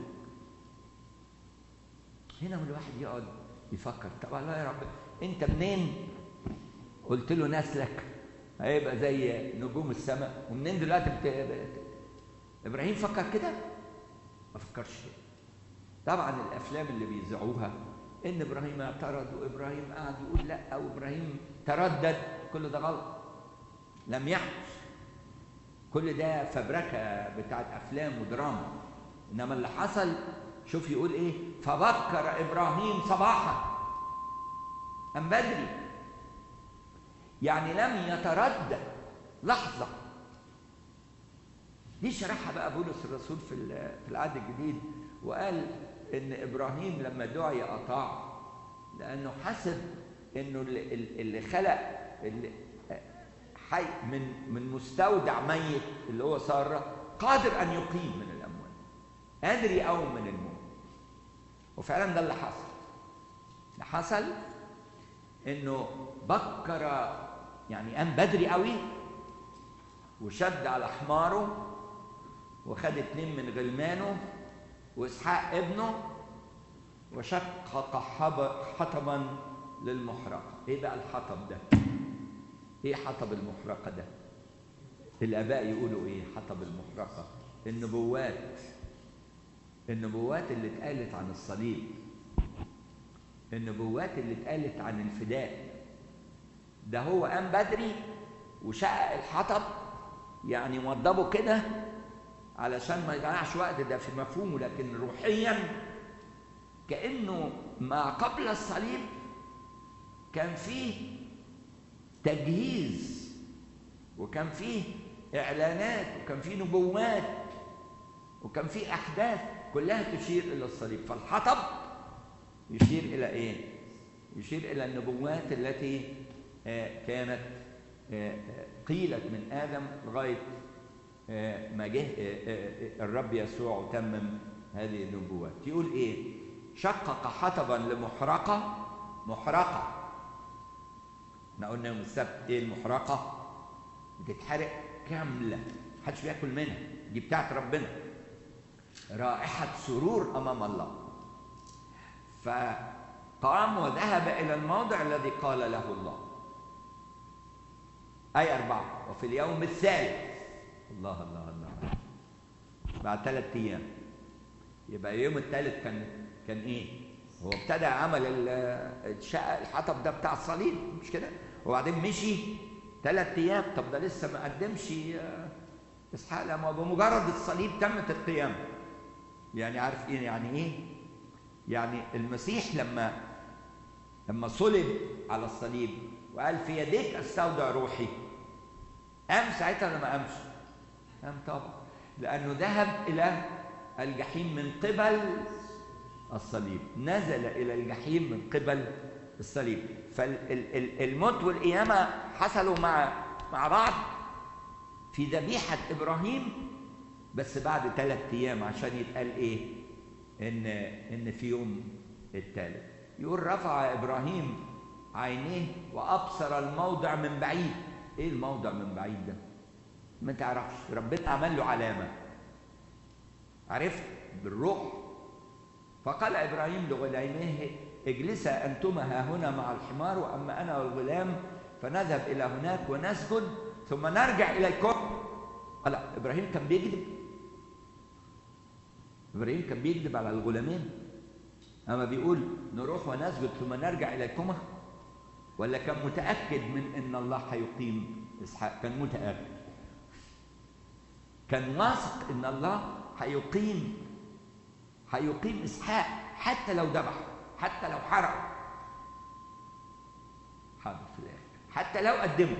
[SPEAKER 1] هنا الواحد يقعد يفكر طب الله يا رب أنت منين قلت له نسلك هيبقى زي نجوم السماء ومنين دلوقتي بت... ابراهيم فكر كده ما فكرش كده طبعا الافلام اللي بيذيعوها ان ابراهيم اعترض وابراهيم قعد يقول لا او ابراهيم تردد كل ده غلط لم يحدث كل ده فبركه بتاعت افلام ودراما انما اللي حصل شوف يقول ايه فبكر ابراهيم صباحا ام بدري يعني لم يتردد لحظه دي شرحها بقى بولس الرسول في في العهد الجديد وقال ان ابراهيم لما دعي اطاع لانه حسب انه اللي خلق اللي حي من من مستودع ميت اللي هو ساره قادر ان يقيم من الاموات قادر يقوم من الموت وفعلا ده اللي حصل اللي حصل انه بكر يعني قام بدري قوي وشد على حماره وخد اتنين من غلمانه واسحاق ابنه وشقق حطبا للمحرقه ايه بقى الحطب ده ايه حطب المحرقه ده الاباء يقولوا ايه حطب المحرقه النبوات النبوات اللي اتقالت عن الصليب النبوات اللي اتقالت عن الفداء ده هو قام بدري وشقق الحطب يعني وضبه كده علشان ما يضيعش وقت ده في مفهومه لكن روحيا كانه ما قبل الصليب كان فيه تجهيز وكان فيه اعلانات وكان فيه نبوات وكان فيه احداث كلها تشير الى الصليب فالحطب يشير الى ايه يشير الى النبوات التي كانت قيلت من ادم لغايه ما جه الرب يسوع وتمم هذه النبوات يقول ايه شقق حطبا لمحرقه محرقه احنا قلنا يوم السبت ايه المحرقه بتتحرق كامله محدش بياكل منها دي بتاعت ربنا رائحه سرور امام الله فقام وذهب الى الموضع الذي قال له الله آية أربعة وفي اليوم الثالث الله الله الله بعد ثلاث أيام يبقى اليوم الثالث كان كان إيه؟ هو ابتدى عمل الشقة الحطب ده بتاع الصليب مش كده؟ وبعدين مشي ثلاث أيام طب ده لسه ما قدمش إسحاق لما بمجرد الصليب تمت القيامة يعني عارف إيه يعني إيه؟ يعني المسيح لما لما صلب على الصليب وقال في يديك استودع روحي قام ساعتها ولا ما قامش؟ قام طبعا لأنه ذهب إلى الجحيم من قبل الصليب نزل إلى الجحيم من قبل الصليب فالموت والقيامة حصلوا مع مع بعض في ذبيحة إبراهيم بس بعد ثلاث أيام عشان يتقال إيه؟ إن إن في يوم الثالث يقول رفع إبراهيم عينيه وابصر الموضع من بعيد ايه الموضع من بعيد ده ما تعرفش ربنا عمل له علامه عرفت بالروح فقال ابراهيم لغلاميه اجلسا انتما ها هنا مع الحمار واما انا والغلام فنذهب الى هناك ونسجد ثم نرجع اليكم لا ابراهيم كان بيكذب ابراهيم كان بيكذب على الغلامين اما بيقول نروح ونسجد ثم نرجع اليكما ولا كان متأكد من إن الله هيقيم إسحاق كان متأكد كان واثق إن الله هيقيم هيقيم إسحاق حتى لو ذبح حتى لو حرق حاضر في الآخر حتى لو قدمه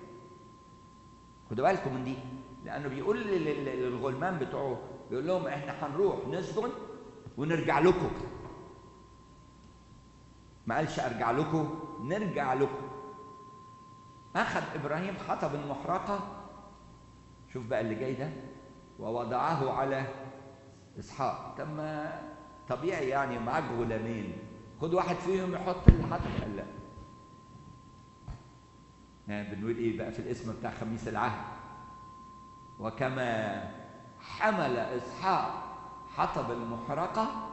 [SPEAKER 1] خدوا بالكم من دي لأنه بيقول للغلمان بتوعه بيقول لهم إحنا هنروح نسجد ونرجع لكم ما قالش ارجع لكم نرجع لكم اخذ ابراهيم حطب المحرقه شوف بقى اللي جاي ده ووضعه على اسحاق طب ما طبيعي يعني معاك غلامين خد واحد فيهم يحط الحطب قال لا يعني بنقول ايه بقى في الاسم بتاع خميس العهد وكما حمل اسحاق حطب المحرقه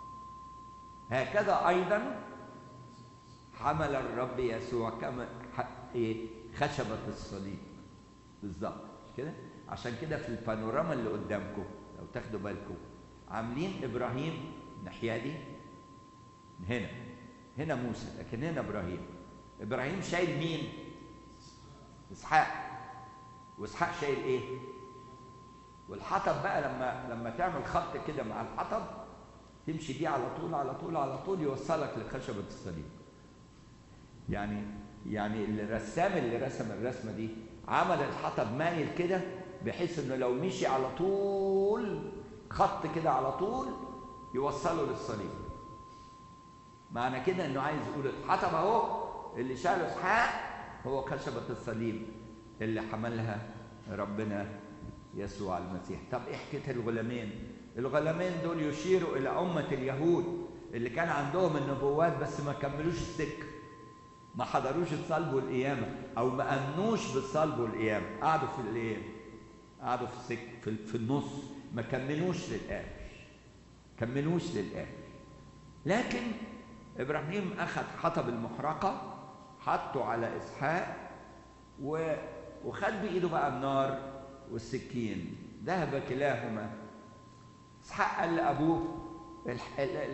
[SPEAKER 1] هكذا ايضا حمل الرب يسوع كما ايه خشبة الصليب بالظبط كده عشان كده في البانوراما اللي قدامكم لو تاخدوا بالكم عاملين ابراهيم الناحيه دي هنا هنا موسى لكن هنا ابراهيم ابراهيم شايل مين اسحاق واسحاق شايل ايه والحطب بقى لما لما تعمل خط كده مع الحطب تمشي بيه على طول على طول على طول يوصلك لخشبه الصليب يعني يعني الرسام اللي رسم الرسمه دي عمل الحطب مايل كده بحيث انه لو مشي على طول خط كده على طول يوصله للصليب معنى كده انه عايز يقول الحطب اهو اللي شاله اسحاق هو خشبه الصليب اللي حملها ربنا يسوع المسيح طب ايه حكايه الغلامين الغلامين دول يشيروا الى امه اليهود اللي كان عندهم النبوات بس ما كملوش السكه ما حضروش الصلب والقيامة أو ما أمنوش بالصلب والقيامة قعدوا في الإيه؟ قعدوا في السك في, في النص ما كملوش للآخر كملوش للآخر لكن إبراهيم أخذ حطب المحرقة حطه على إسحاق و... وخد بإيده بقى النار والسكين ذهب كلاهما إسحاق قال لأبوه الح...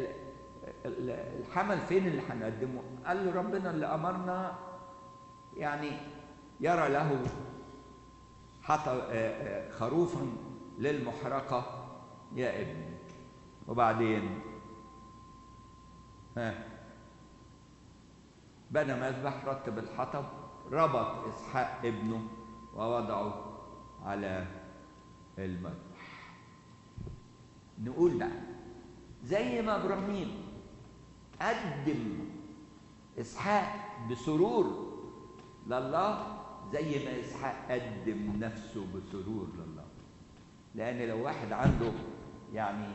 [SPEAKER 1] الحمل فين اللي هنقدمه؟ قال له ربنا اللي امرنا يعني يرى له حط خروفا للمحرقه يا ابني وبعدين ها بنى مذبح رتب الحطب ربط اسحاق ابنه ووضعه على المذبح نقول بقى زي ما ابراهيم قدم اسحاق بسرور لله زي ما اسحاق قدم نفسه بسرور لله لان لو واحد عنده يعني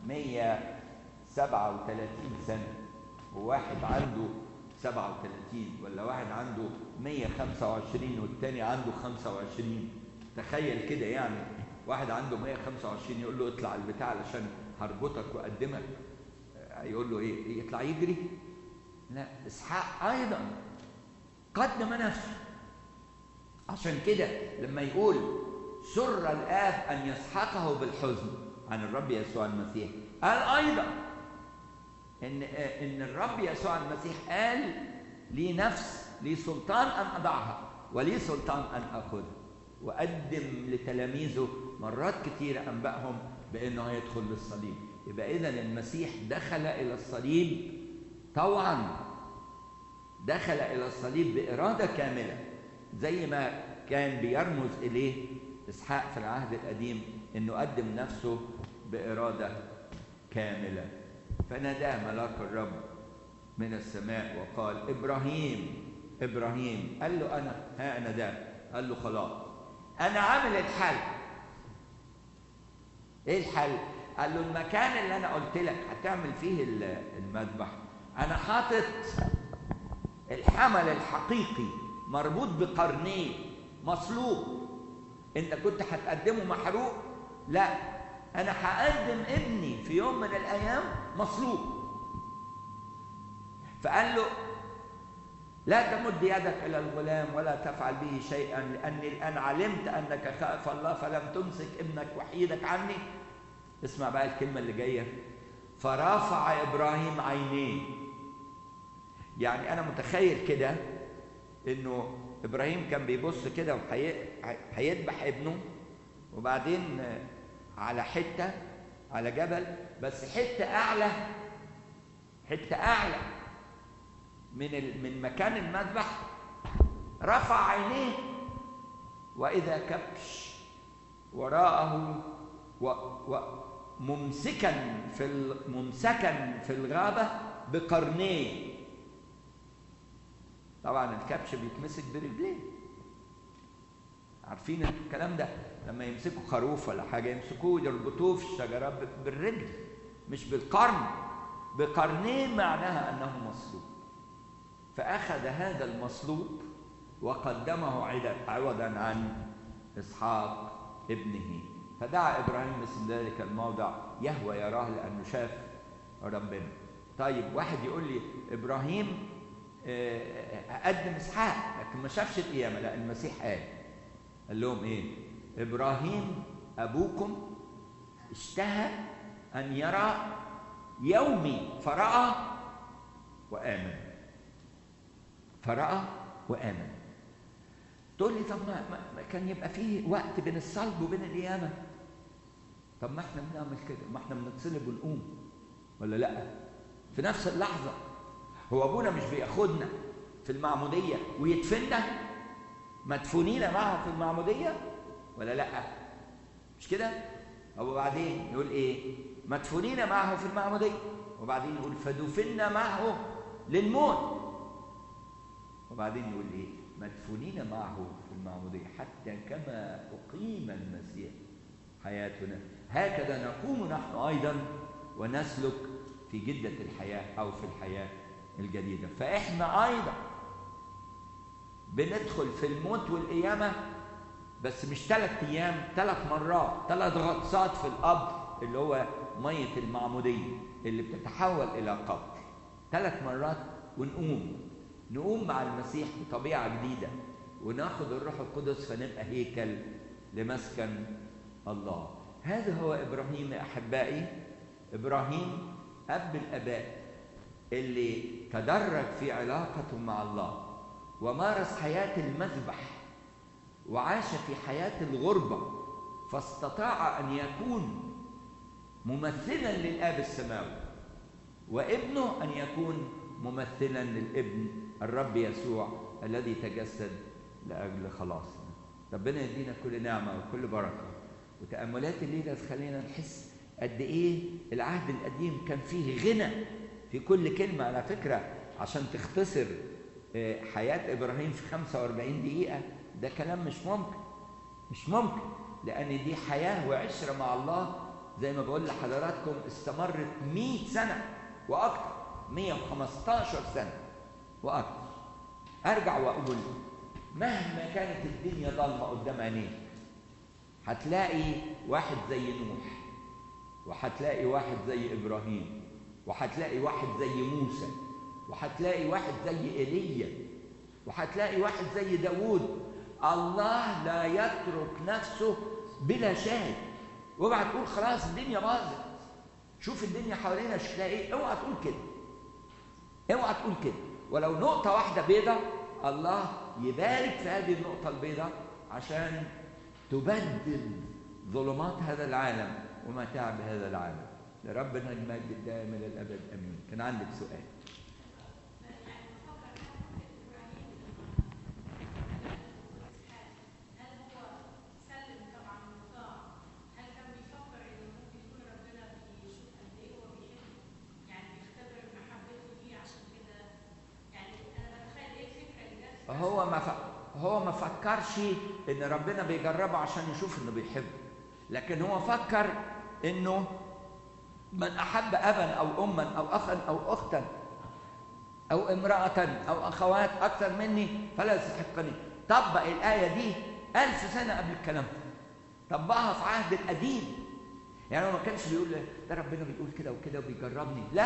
[SPEAKER 1] 137 سنه وواحد عنده 37 ولا واحد عنده 125 والتاني عنده 25 تخيل كده يعني واحد عنده 125 يقول له اطلع البتاع علشان هربطك واقدمك يقول له ايه يطلع يجري لا اسحاق ايضا قدم نفسه عشان كده لما يقول سر الاب ان يسحقه بالحزن عن الرب يسوع المسيح قال ايضا ان ان الرب يسوع المسيح قال لي نفس لي سلطان ان اضعها ولي سلطان ان اخذها وقدم لتلاميذه مرات كثيره انبأهم بانه هيدخل للصليب يبقى اذا المسيح دخل الى الصليب طوعا دخل الى الصليب باراده كامله زي ما كان بيرمز اليه اسحاق في العهد القديم انه قدم نفسه باراده كامله فناداه ملاك الرب من السماء وقال ابراهيم ابراهيم قال له انا ها انا ده قال له خلاص انا عامل الحل ايه الحل قال له المكان اللي انا قلت لك هتعمل فيه المذبح انا حاطط الحمل الحقيقي مربوط بقرنيه مصلوب انت كنت هتقدمه محروق لا انا هقدم ابني في يوم من الايام مصلوب فقال له لا تمد يدك الى الغلام ولا تفعل به شيئا لاني الان علمت انك خائف الله فلم تمسك ابنك وحيدك عني اسمع بقى الكلمه اللي جايه فرافع ابراهيم عينيه يعني انا متخيل كده انه ابراهيم كان بيبص كده وهيذبح ابنه وبعدين على حته على جبل بس حته اعلى حته اعلى من من مكان المذبح رفع عينيه واذا كبش وراءه وممسكا في ممسكا في الغابه بقرنيه طبعا الكبش بيتمسك برجليه عارفين الكلام ده لما يمسكوا خروف ولا حاجه يمسكوه يربطوه في الشجره بالرجل مش بالقرن بقرنين معناها انه مصلوب فاخذ هذا المصلوب وقدمه عوضا عن اسحاق ابنه فدعا ابراهيم باسم ذلك الموضع يهوى يراه لانه شاف ربنا طيب واحد يقول لي ابراهيم قدم اسحاق لكن ما شافش القيامه لا المسيح قال قال لهم ايه ابراهيم ابوكم اشتهى ان يرى يومي فراى وامن فراى وامن تقول لي طب ما, ما كان يبقى فيه وقت بين الصلب وبين القيامه طب ما احنا بنعمل كده ما احنا بنتصلب ونقوم ولا لا في نفس اللحظه هو ابونا مش بياخدنا في المعموديه ويدفننا مدفونين معه في المعموديه ولا لا مش كده وبعدين يقول ايه مدفونين معه في المعموديه وبعدين يقول فدفنا معه للموت وبعدين يقول ايه مدفونين معه في المعموديه حتى كما اقيم المسيح حياتنا هكذا نقوم نحن ايضا ونسلك في جده الحياه او في الحياه الجديده فاحنا ايضا بندخل في الموت والقيامه بس مش ثلاث ايام ثلاث مرات ثلاث غطسات في القبر اللي هو ميه المعموديه اللي بتتحول الى قبر ثلاث مرات ونقوم نقوم مع المسيح بطبيعه جديده وناخد الروح القدس فنبقى هيكل لمسكن الله هذا هو ابراهيم يا احبائي ابراهيم اب الاباء اللي تدرج في علاقته مع الله ومارس حياه المذبح وعاش في حياه الغربه فاستطاع ان يكون ممثلا للاب السماوي وابنه أن يكون ممثلا للابن الرب يسوع الذي تجسد لأجل خلاصنا ربنا يدينا كل نعمة وكل بركة وتأملات الليلة تخلينا نحس قد إيه العهد القديم كان فيه غنى في كل كلمة على فكرة عشان تختصر حياة إبراهيم في 45 دقيقة ده كلام مش ممكن مش ممكن لأن دي حياة وعشرة مع الله زي ما بقول لحضراتكم استمرت 100 سنة وأكثر 115 سنة وأكثر أرجع وأقول مهما كانت الدنيا ضلمة قدام عينيك هتلاقي واحد زي نوح وهتلاقي واحد زي إبراهيم وهتلاقي واحد زي موسى وهتلاقي واحد زي ايليا وهتلاقي واحد زي داوود الله لا يترك نفسه بلا شاهد واوعى تقول خلاص الدنيا باظت شوف الدنيا حوالينا شكلها ايه اوعى تقول كده اوعى تقول كده ولو نقطه واحده بيضة الله يبارك في هذه النقطه البيضاء عشان تبدل ظلمات هذا العالم ومتاعب هذا العالم لربنا المجد الدائم الى الابد امين كان عندك سؤال هو ما ف... هو ما فكرش ان ربنا بيجربه عشان يشوف انه بيحبه لكن هو فكر انه من احب ابا او اما او اخا او اختا او امراه او اخوات اكثر مني فلا يستحقني طبق الايه دي ألف سنه قبل الكلام ده طبقها في عهد القديم يعني هو ما كانش بيقول ده ربنا بيقول كده وكده وبيجربني لا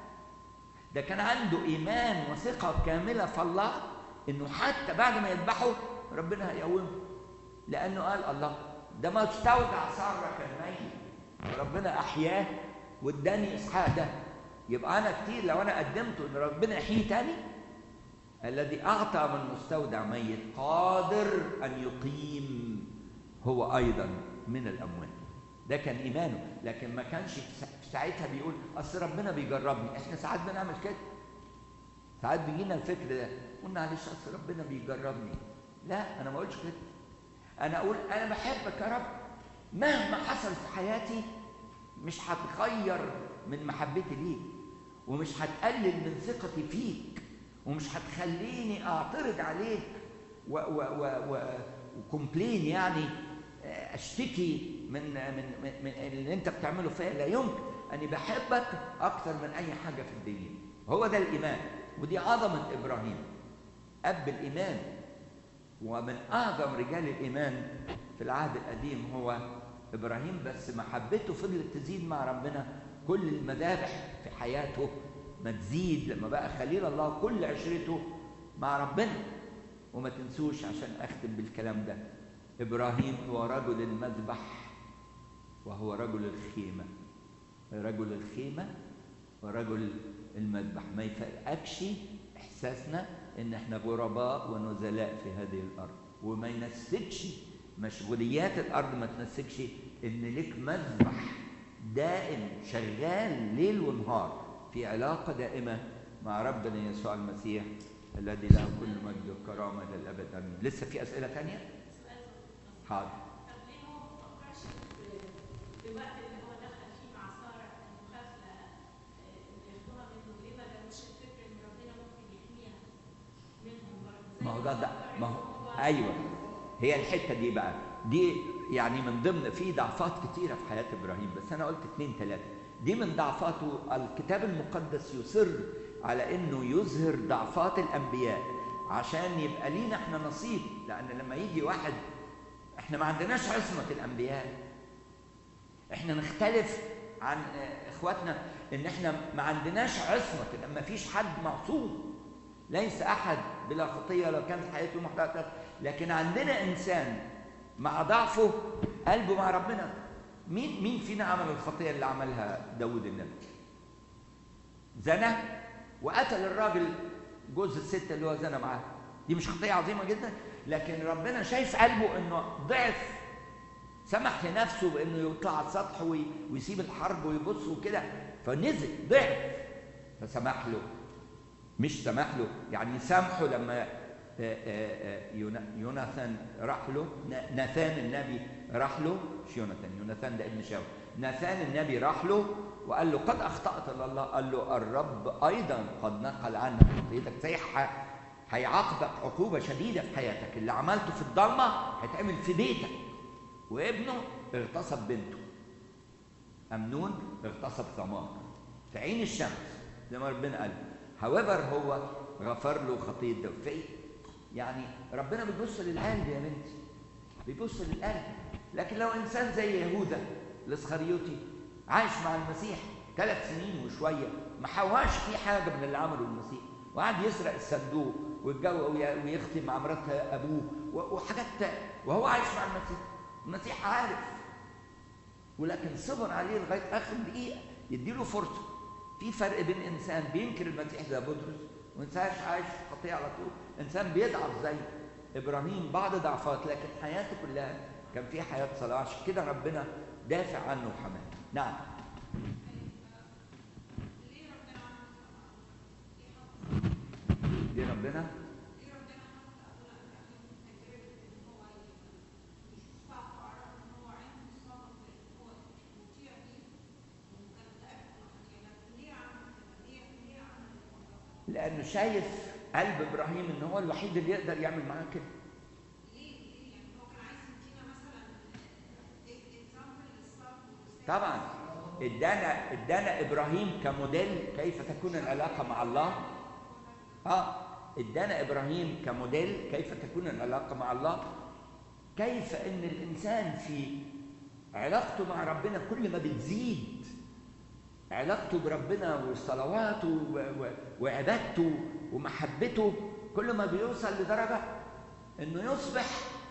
[SPEAKER 1] ده كان عنده ايمان وثقه كامله في الله انه حتى بعد ما يذبحه ربنا هيقومه لانه قال الله ده ما استودع ساره كان ميت وربنا احياه واداني اسحاق ده يبقى انا كتير لو انا قدمته ان ربنا يحييه تاني الذي اعطى من مستودع ميت قادر ان يقيم هو ايضا من الاموات ده كان ايمانه لكن ما كانش في ساعتها بيقول اصل ربنا بيجربني احنا ساعات بنعمل كده ساعات بيجينا الفكر ده قول معلش اصل ربنا بيجربني لا انا ما اقولش كده انا اقول انا بحبك يا رب مهما حصل في حياتي مش هتغير من محبتي ليك ومش هتقلل من ثقتي فيك ومش هتخليني اعترض عليك و و و و وكومبلين يعني اشتكي من من من, من اللي انت بتعمله فيا لا يمكن اني بحبك اكثر من اي حاجه في الدنيا هو ده الايمان ودي عظمه ابراهيم اب الايمان ومن اعظم رجال الايمان في العهد القديم هو ابراهيم بس محبته فضلت تزيد مع ربنا كل المذابح في حياته ما تزيد لما بقى خليل الله كل عشرته مع ربنا وما تنسوش عشان اختم بالكلام ده ابراهيم هو رجل المذبح وهو رجل الخيمه رجل الخيمه ورجل المذبح ما يفرقكش احساسنا ان احنا غرباء ونزلاء في هذه الارض وما ينسكش مشغوليات الارض ما تنسكش ان لك مذبح دائم شغال ليل ونهار في علاقه دائمه مع ربنا يسوع المسيح الذي له كل مجد وكرامه للابد امين لسه في اسئله ثانيه حاضر
[SPEAKER 2] طب ليه هو ما فكرش في الوقت اللي هو دخل فيه مع ساره المخافله اللي ياخدوها منه ليه ما جابوش الفكر ان ربنا ممكن يحميها منهم برضه
[SPEAKER 1] ما هو ده, ده ما هو ايوه هي الحته دي بقى دي يعني من ضمن في ضعفات كتيره في حياه ابراهيم بس انا قلت اثنين ثلاثه دي من ضعفاته الكتاب المقدس يصر على انه يظهر ضعفات الانبياء عشان يبقى لينا احنا نصيب لان لما يجي واحد احنا ما عندناش عصمه الانبياء احنا نختلف عن اخواتنا ان احنا ما عندناش عصمه ما فيش حد معصوم ليس احد بلا خطيه لو كانت حياته محدثه لكن عندنا انسان مع ضعفه قلبه مع ربنا مين مين فينا عمل الخطيه اللي عملها داود النبي زنى وقتل الراجل جوز الست اللي هو زنى معاه دي مش خطيه عظيمه جدا لكن ربنا شايف قلبه انه ضعف سمح لنفسه بانه يطلع على السطح ويسيب الحرب ويبص وكده فنزل ضعف فسمح له مش سمح له يعني سامحه لما آه، آه، آه، يونا- يوناثان راح له نا- ناثان النبي راح له مش يوناثان يوناثان ده ابن شاول ناثان النبي راح له وقال له قد اخطات لله قال له الرب ايضا قد نقل عنك خطيتك صحيح هيعاقبك عقوبه شديده في حياتك اللي عملته في الضلمه هيتعمل في بيتك وابنه اغتصب بنته امنون اغتصب ثمار في عين الشمس زي ما ربنا قال هاويفر هو غفر له خطيه ده في يعني ربنا بيبص للقلب يا بنتي بيبص للقلب لكن لو انسان زي يهوذا الاسخريوطي عايش مع المسيح ثلاث سنين وشويه ما حواش فيه حاجه من اللي عمله المسيح وقعد يسرق الصندوق ويتجوز وي- ويختم مع مرات ابوه و- وحاجات تا- وهو عايش مع المسيح المسيح عارف ولكن صبر عليه لغايه اخر دقيقه يديله فرصه في فرق بين انسان بينكر المسيح زي بطرس وانسان عايش في خطيه على طول انسان بيضعف زي ابراهيم بعض ضعفات لكن حياته كلها كان فيها حياه صلاه عشان كده ربنا دافع عنه وحماه نعم
[SPEAKER 2] ليه ربنا عمل كده؟ ليه حط
[SPEAKER 1] دي ربنا
[SPEAKER 2] ليه ربنا حط أبونا إبراهيم تجربة إن هو يشوف ضعف وعرف إن هو عنده صبر إن هو يطيع بيه وكان متأكد من خطيئته لكن ليه عمل كده؟ ليه ليه عمل الموضوع ده؟
[SPEAKER 1] لانه شايف قلب ابراهيم ان هو الوحيد اللي يقدر يعمل معاه كده
[SPEAKER 2] ليه ليه يعني هو كان عايز يدينا مثلا اكزامبل للصبر والثبات
[SPEAKER 1] طبعا ادانا ادانا ابراهيم كموديل كيف تكون العلاقه مع الله اه ادانا ابراهيم كموديل كيف تكون العلاقه مع الله كيف ان الانسان في علاقته مع ربنا كل ما بتزيد علاقته بربنا وصلواته و- و- وعبادته ومحبته كل ما بيوصل لدرجه انه يصبح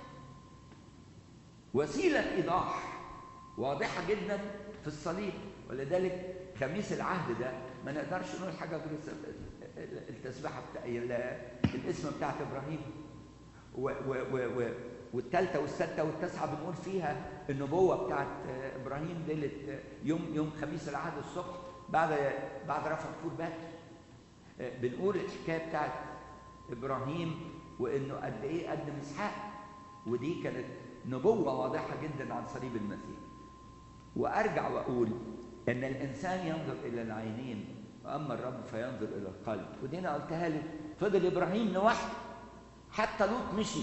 [SPEAKER 1] وسيله ايضاح واضحه جدا في الصليب ولذلك خميس العهد ده ما نقدرش نقول حاجه غير الس- التسبيحه بتاع ال- الاسم بتاعت ابراهيم و- و- و- و- والثالثه والسادسه والتاسعه بنقول فيها النبوه بتاعت ابراهيم ليله يوم يوم خميس العهد الصبح بعد بعد رفع الفور باكر بنقول الحكايه بتاعت ابراهيم وانه قد ايه قدم اسحاق ودي كانت نبوه واضحه جدا عن صليب المسيح وارجع واقول ان الانسان ينظر الى العينين واما الرب فينظر الى القلب ودي انا قلتها لك فضل ابراهيم لوحده حتى لوط مشي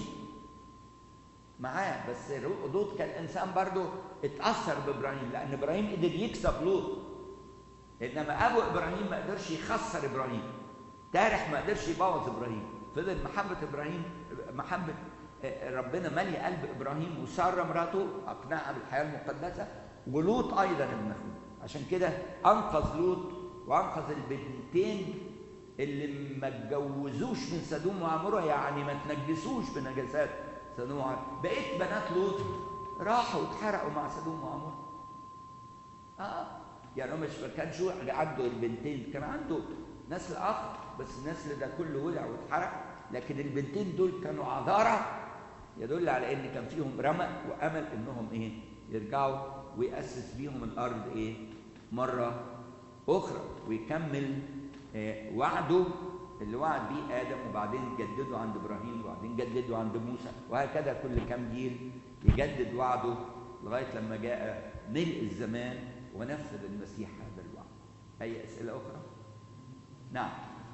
[SPEAKER 1] معاه بس لوط كان انسان برضه اتاثر بابراهيم لان ابراهيم قدر يكسب لوط انما ابو ابراهيم ما قدرش يخسر ابراهيم تارح ما قدرش يبوظ ابراهيم فضل محبه ابراهيم محبه ربنا ملي قلب ابراهيم وساره مراته اقنعها بالحياه المقدسه ولوط ايضا ابن اخوه عشان كده انقذ لوط وانقذ البنتين اللي ما اتجوزوش من سدوم وعموره يعني ما تنجسوش بنجاسات سدوم وعموره بقيت بنات لوط راحوا اتحرقوا مع سدوم وعموره اه يعني هو مش ما كانش عنده البنتين كان عنده نسل اخر بس النسل ده كله ولع واتحرق لكن البنتين دول كانوا عذاره يدل على ان كان فيهم رمق وامل انهم ايه يرجعوا ويأسس بيهم الارض ايه مره اخرى ويكمل آه وعده اللي وعد بيه ادم وبعدين جدده عند ابراهيم وبعدين جدده عند موسى وهكذا كل كام جيل يجدد وعده لغايه لما جاء ملء الزمان ونفذ المسيح هذا الوعد اي اسئله اخرى نعم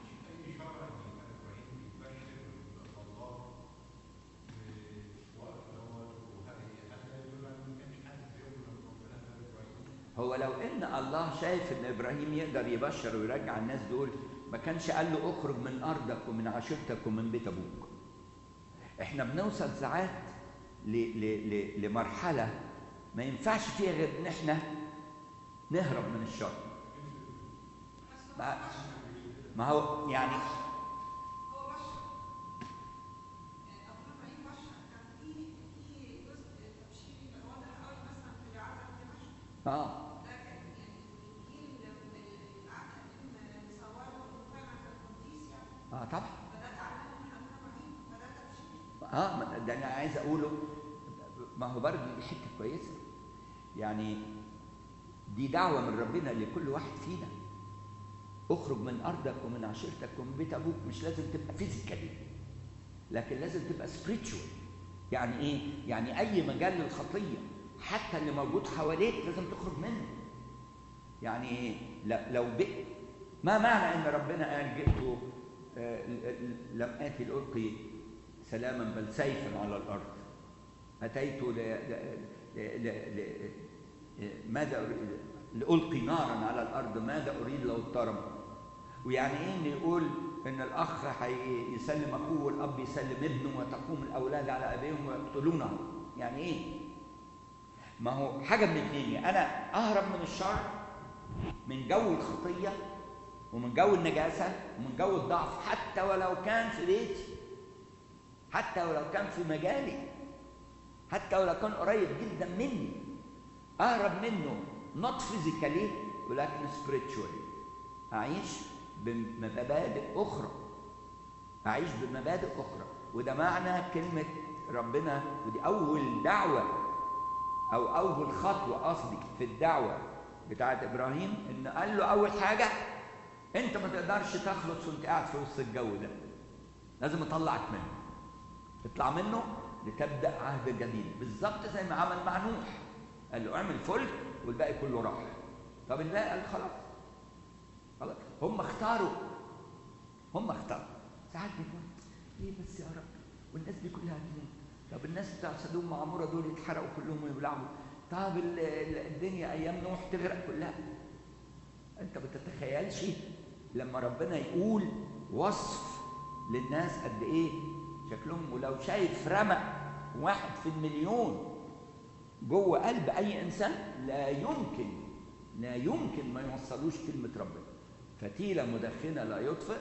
[SPEAKER 1] هو لو ان الله شايف ان ابراهيم يقدر يبشر ويرجع الناس دول ما كانش قال له اخرج من ارضك ومن عشيرتك ومن بيت ابوك احنا بنوصل ساعات ل ل ل لمرحله ما ينفعش فيها غير ان احنا نهرب من الشر ما, ما هو يعني
[SPEAKER 2] هو بشر ابونا ابراهيم بشر كان في في جزء تبشيري واضح قوي مثلا في العهد دمشق
[SPEAKER 1] اه
[SPEAKER 2] لكن يعني الانجيل العهد القديم مصور فعلا كان قديس يعني
[SPEAKER 1] اه طبعا
[SPEAKER 2] فده تعلمه من ابونا ابراهيم فده تبشير
[SPEAKER 1] اه ما ده انا عايز اقوله ما هو برضه دي حته كويسه يعني دي دعوه من ربنا لكل واحد فينا اخرج من ارضك ومن عشيرتك ومن بيت ابوك مش لازم تبقى فيزيكالي لكن لازم تبقى سبريتشوال يعني ايه يعني اي مجال للخطيه حتى اللي موجود حواليك لازم تخرج منه يعني ايه ل- لو بقى ما معنى ان ربنا قال جئت آه، ل- ل- لم اتي لالقي سلاما بل سيفا على الارض اتيت ل... ل... ل... ل... ل... ماذا أريد لألقي نارا على الأرض ماذا أريد لو اضطرب ويعني إيه إن يقول إن الأخ هيسلم أخوه والأب يسلم ابنه وتقوم الأولاد على أبيهم ويقتلونه يعني إيه؟ ما هو حاجة من اتنين أنا أهرب من الشر من جو الخطية ومن جو النجاسة ومن جو الضعف حتى ولو كان في بيتي حتى ولو كان في مجالي حتى ولو كان قريب جدا مني اهرب منه not physically ولكن spiritually اعيش بمبادئ اخرى اعيش بمبادئ اخرى وده معنى كلمه ربنا ودي اول دعوه او اول خطوه قصدي في الدعوه بتاعت ابراهيم ان قال له اول حاجه انت ما تقدرش تخلص وانت قاعد في وسط الجو ده لازم اطلعك منه اطلع منه لتبدا عهد جديد بالظبط زي ما عمل مع نوح قال له اعمل فلك والباقي كله راح طب الباقي قال خلاص خلاص هم اختاروا هم اختاروا ساعات بيقول ليه بس يا رب والناس دي كلها هتموت طب الناس بتاع سدوم وعموره دول يتحرقوا كلهم ويولعوا طب ال- ال- الدنيا ايام نوح تغرق كلها انت ما تتخيلش لما ربنا يقول وصف للناس قد ايه شكلهم ولو شايف رمق واحد في المليون جوه قلب اي انسان لا يمكن لا يمكن ما يوصلوش كلمه ربنا فتيله مدخنه لا يطفئ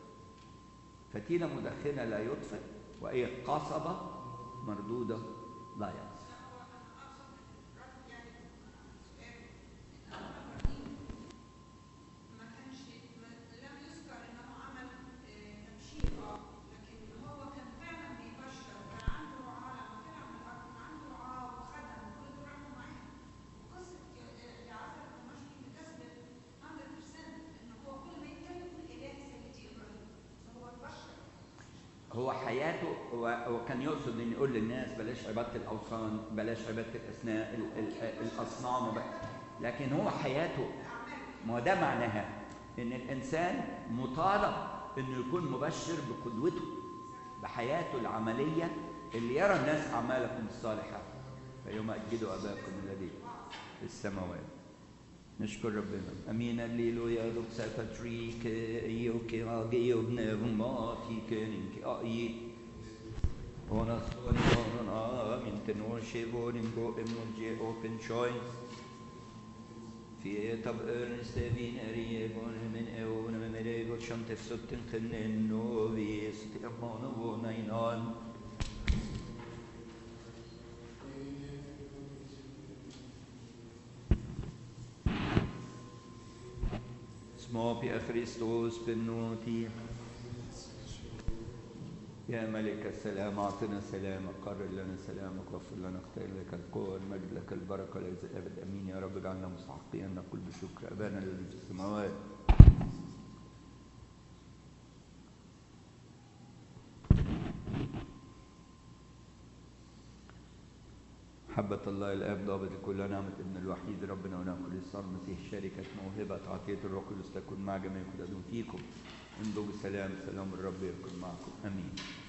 [SPEAKER 1] فتيله مدخنه لا يطفئ وايه قصبه مردوده لا يقص
[SPEAKER 3] ما كانش ما- لم يذكر انه عمل آه، تبشير اه لكن هو كان فعلا بيبشر وكان عنده رعاه لما طلع من الارض كان عنده رعاه وخدم وكل دول راحوا معاه وقصه ي- يعزر الدمشقي بتثبت 100% ان هو كل ما يتكلم يقول اله سيدي ابراهيم فهو بشر
[SPEAKER 1] هو حياته هو, هو كان يقصد ان يقول للناس بلاش عباده الاوثان بلاش عباده الاسناء ال- ال- الاصنام وب- لكن هو حياته ما هو ده معناها ان الانسان مطالب انه يكون مبشر بقدوته بحياته العمليه اللي يرى الناس اعمالكم الصالحه فيمجدوا اباكم الذي في السماوات نشكر ربنا امين الليلويا دوكسا باتريك ايوكي اجي ابن ماتي كنك اي Ona stoni onon amin tenor shevorim go emoji open choice في طب ارنست فين اريبون من اون من مريبو شمت في ستن خنن نوبي ستي امانو ونينان اسمه بي خريستوس بنوتي يا ملك السلام اعطنا سلامك قرر لنا سلامك واغفر لنا اختار لك القوة المجد لك البركة ليس الابد امين يا رب اجعلنا مستحقين ان نقول بشكر ابانا الذي في السماوات محبة الله الآب ضابط كل نعمة ابن الوحيد ربنا ونعم كل صار المسيح شركة موهبة عطية الروح القدس تكون مع جميع يكون فيكم انضوا بسلام سلام الرب يكون معكم آمين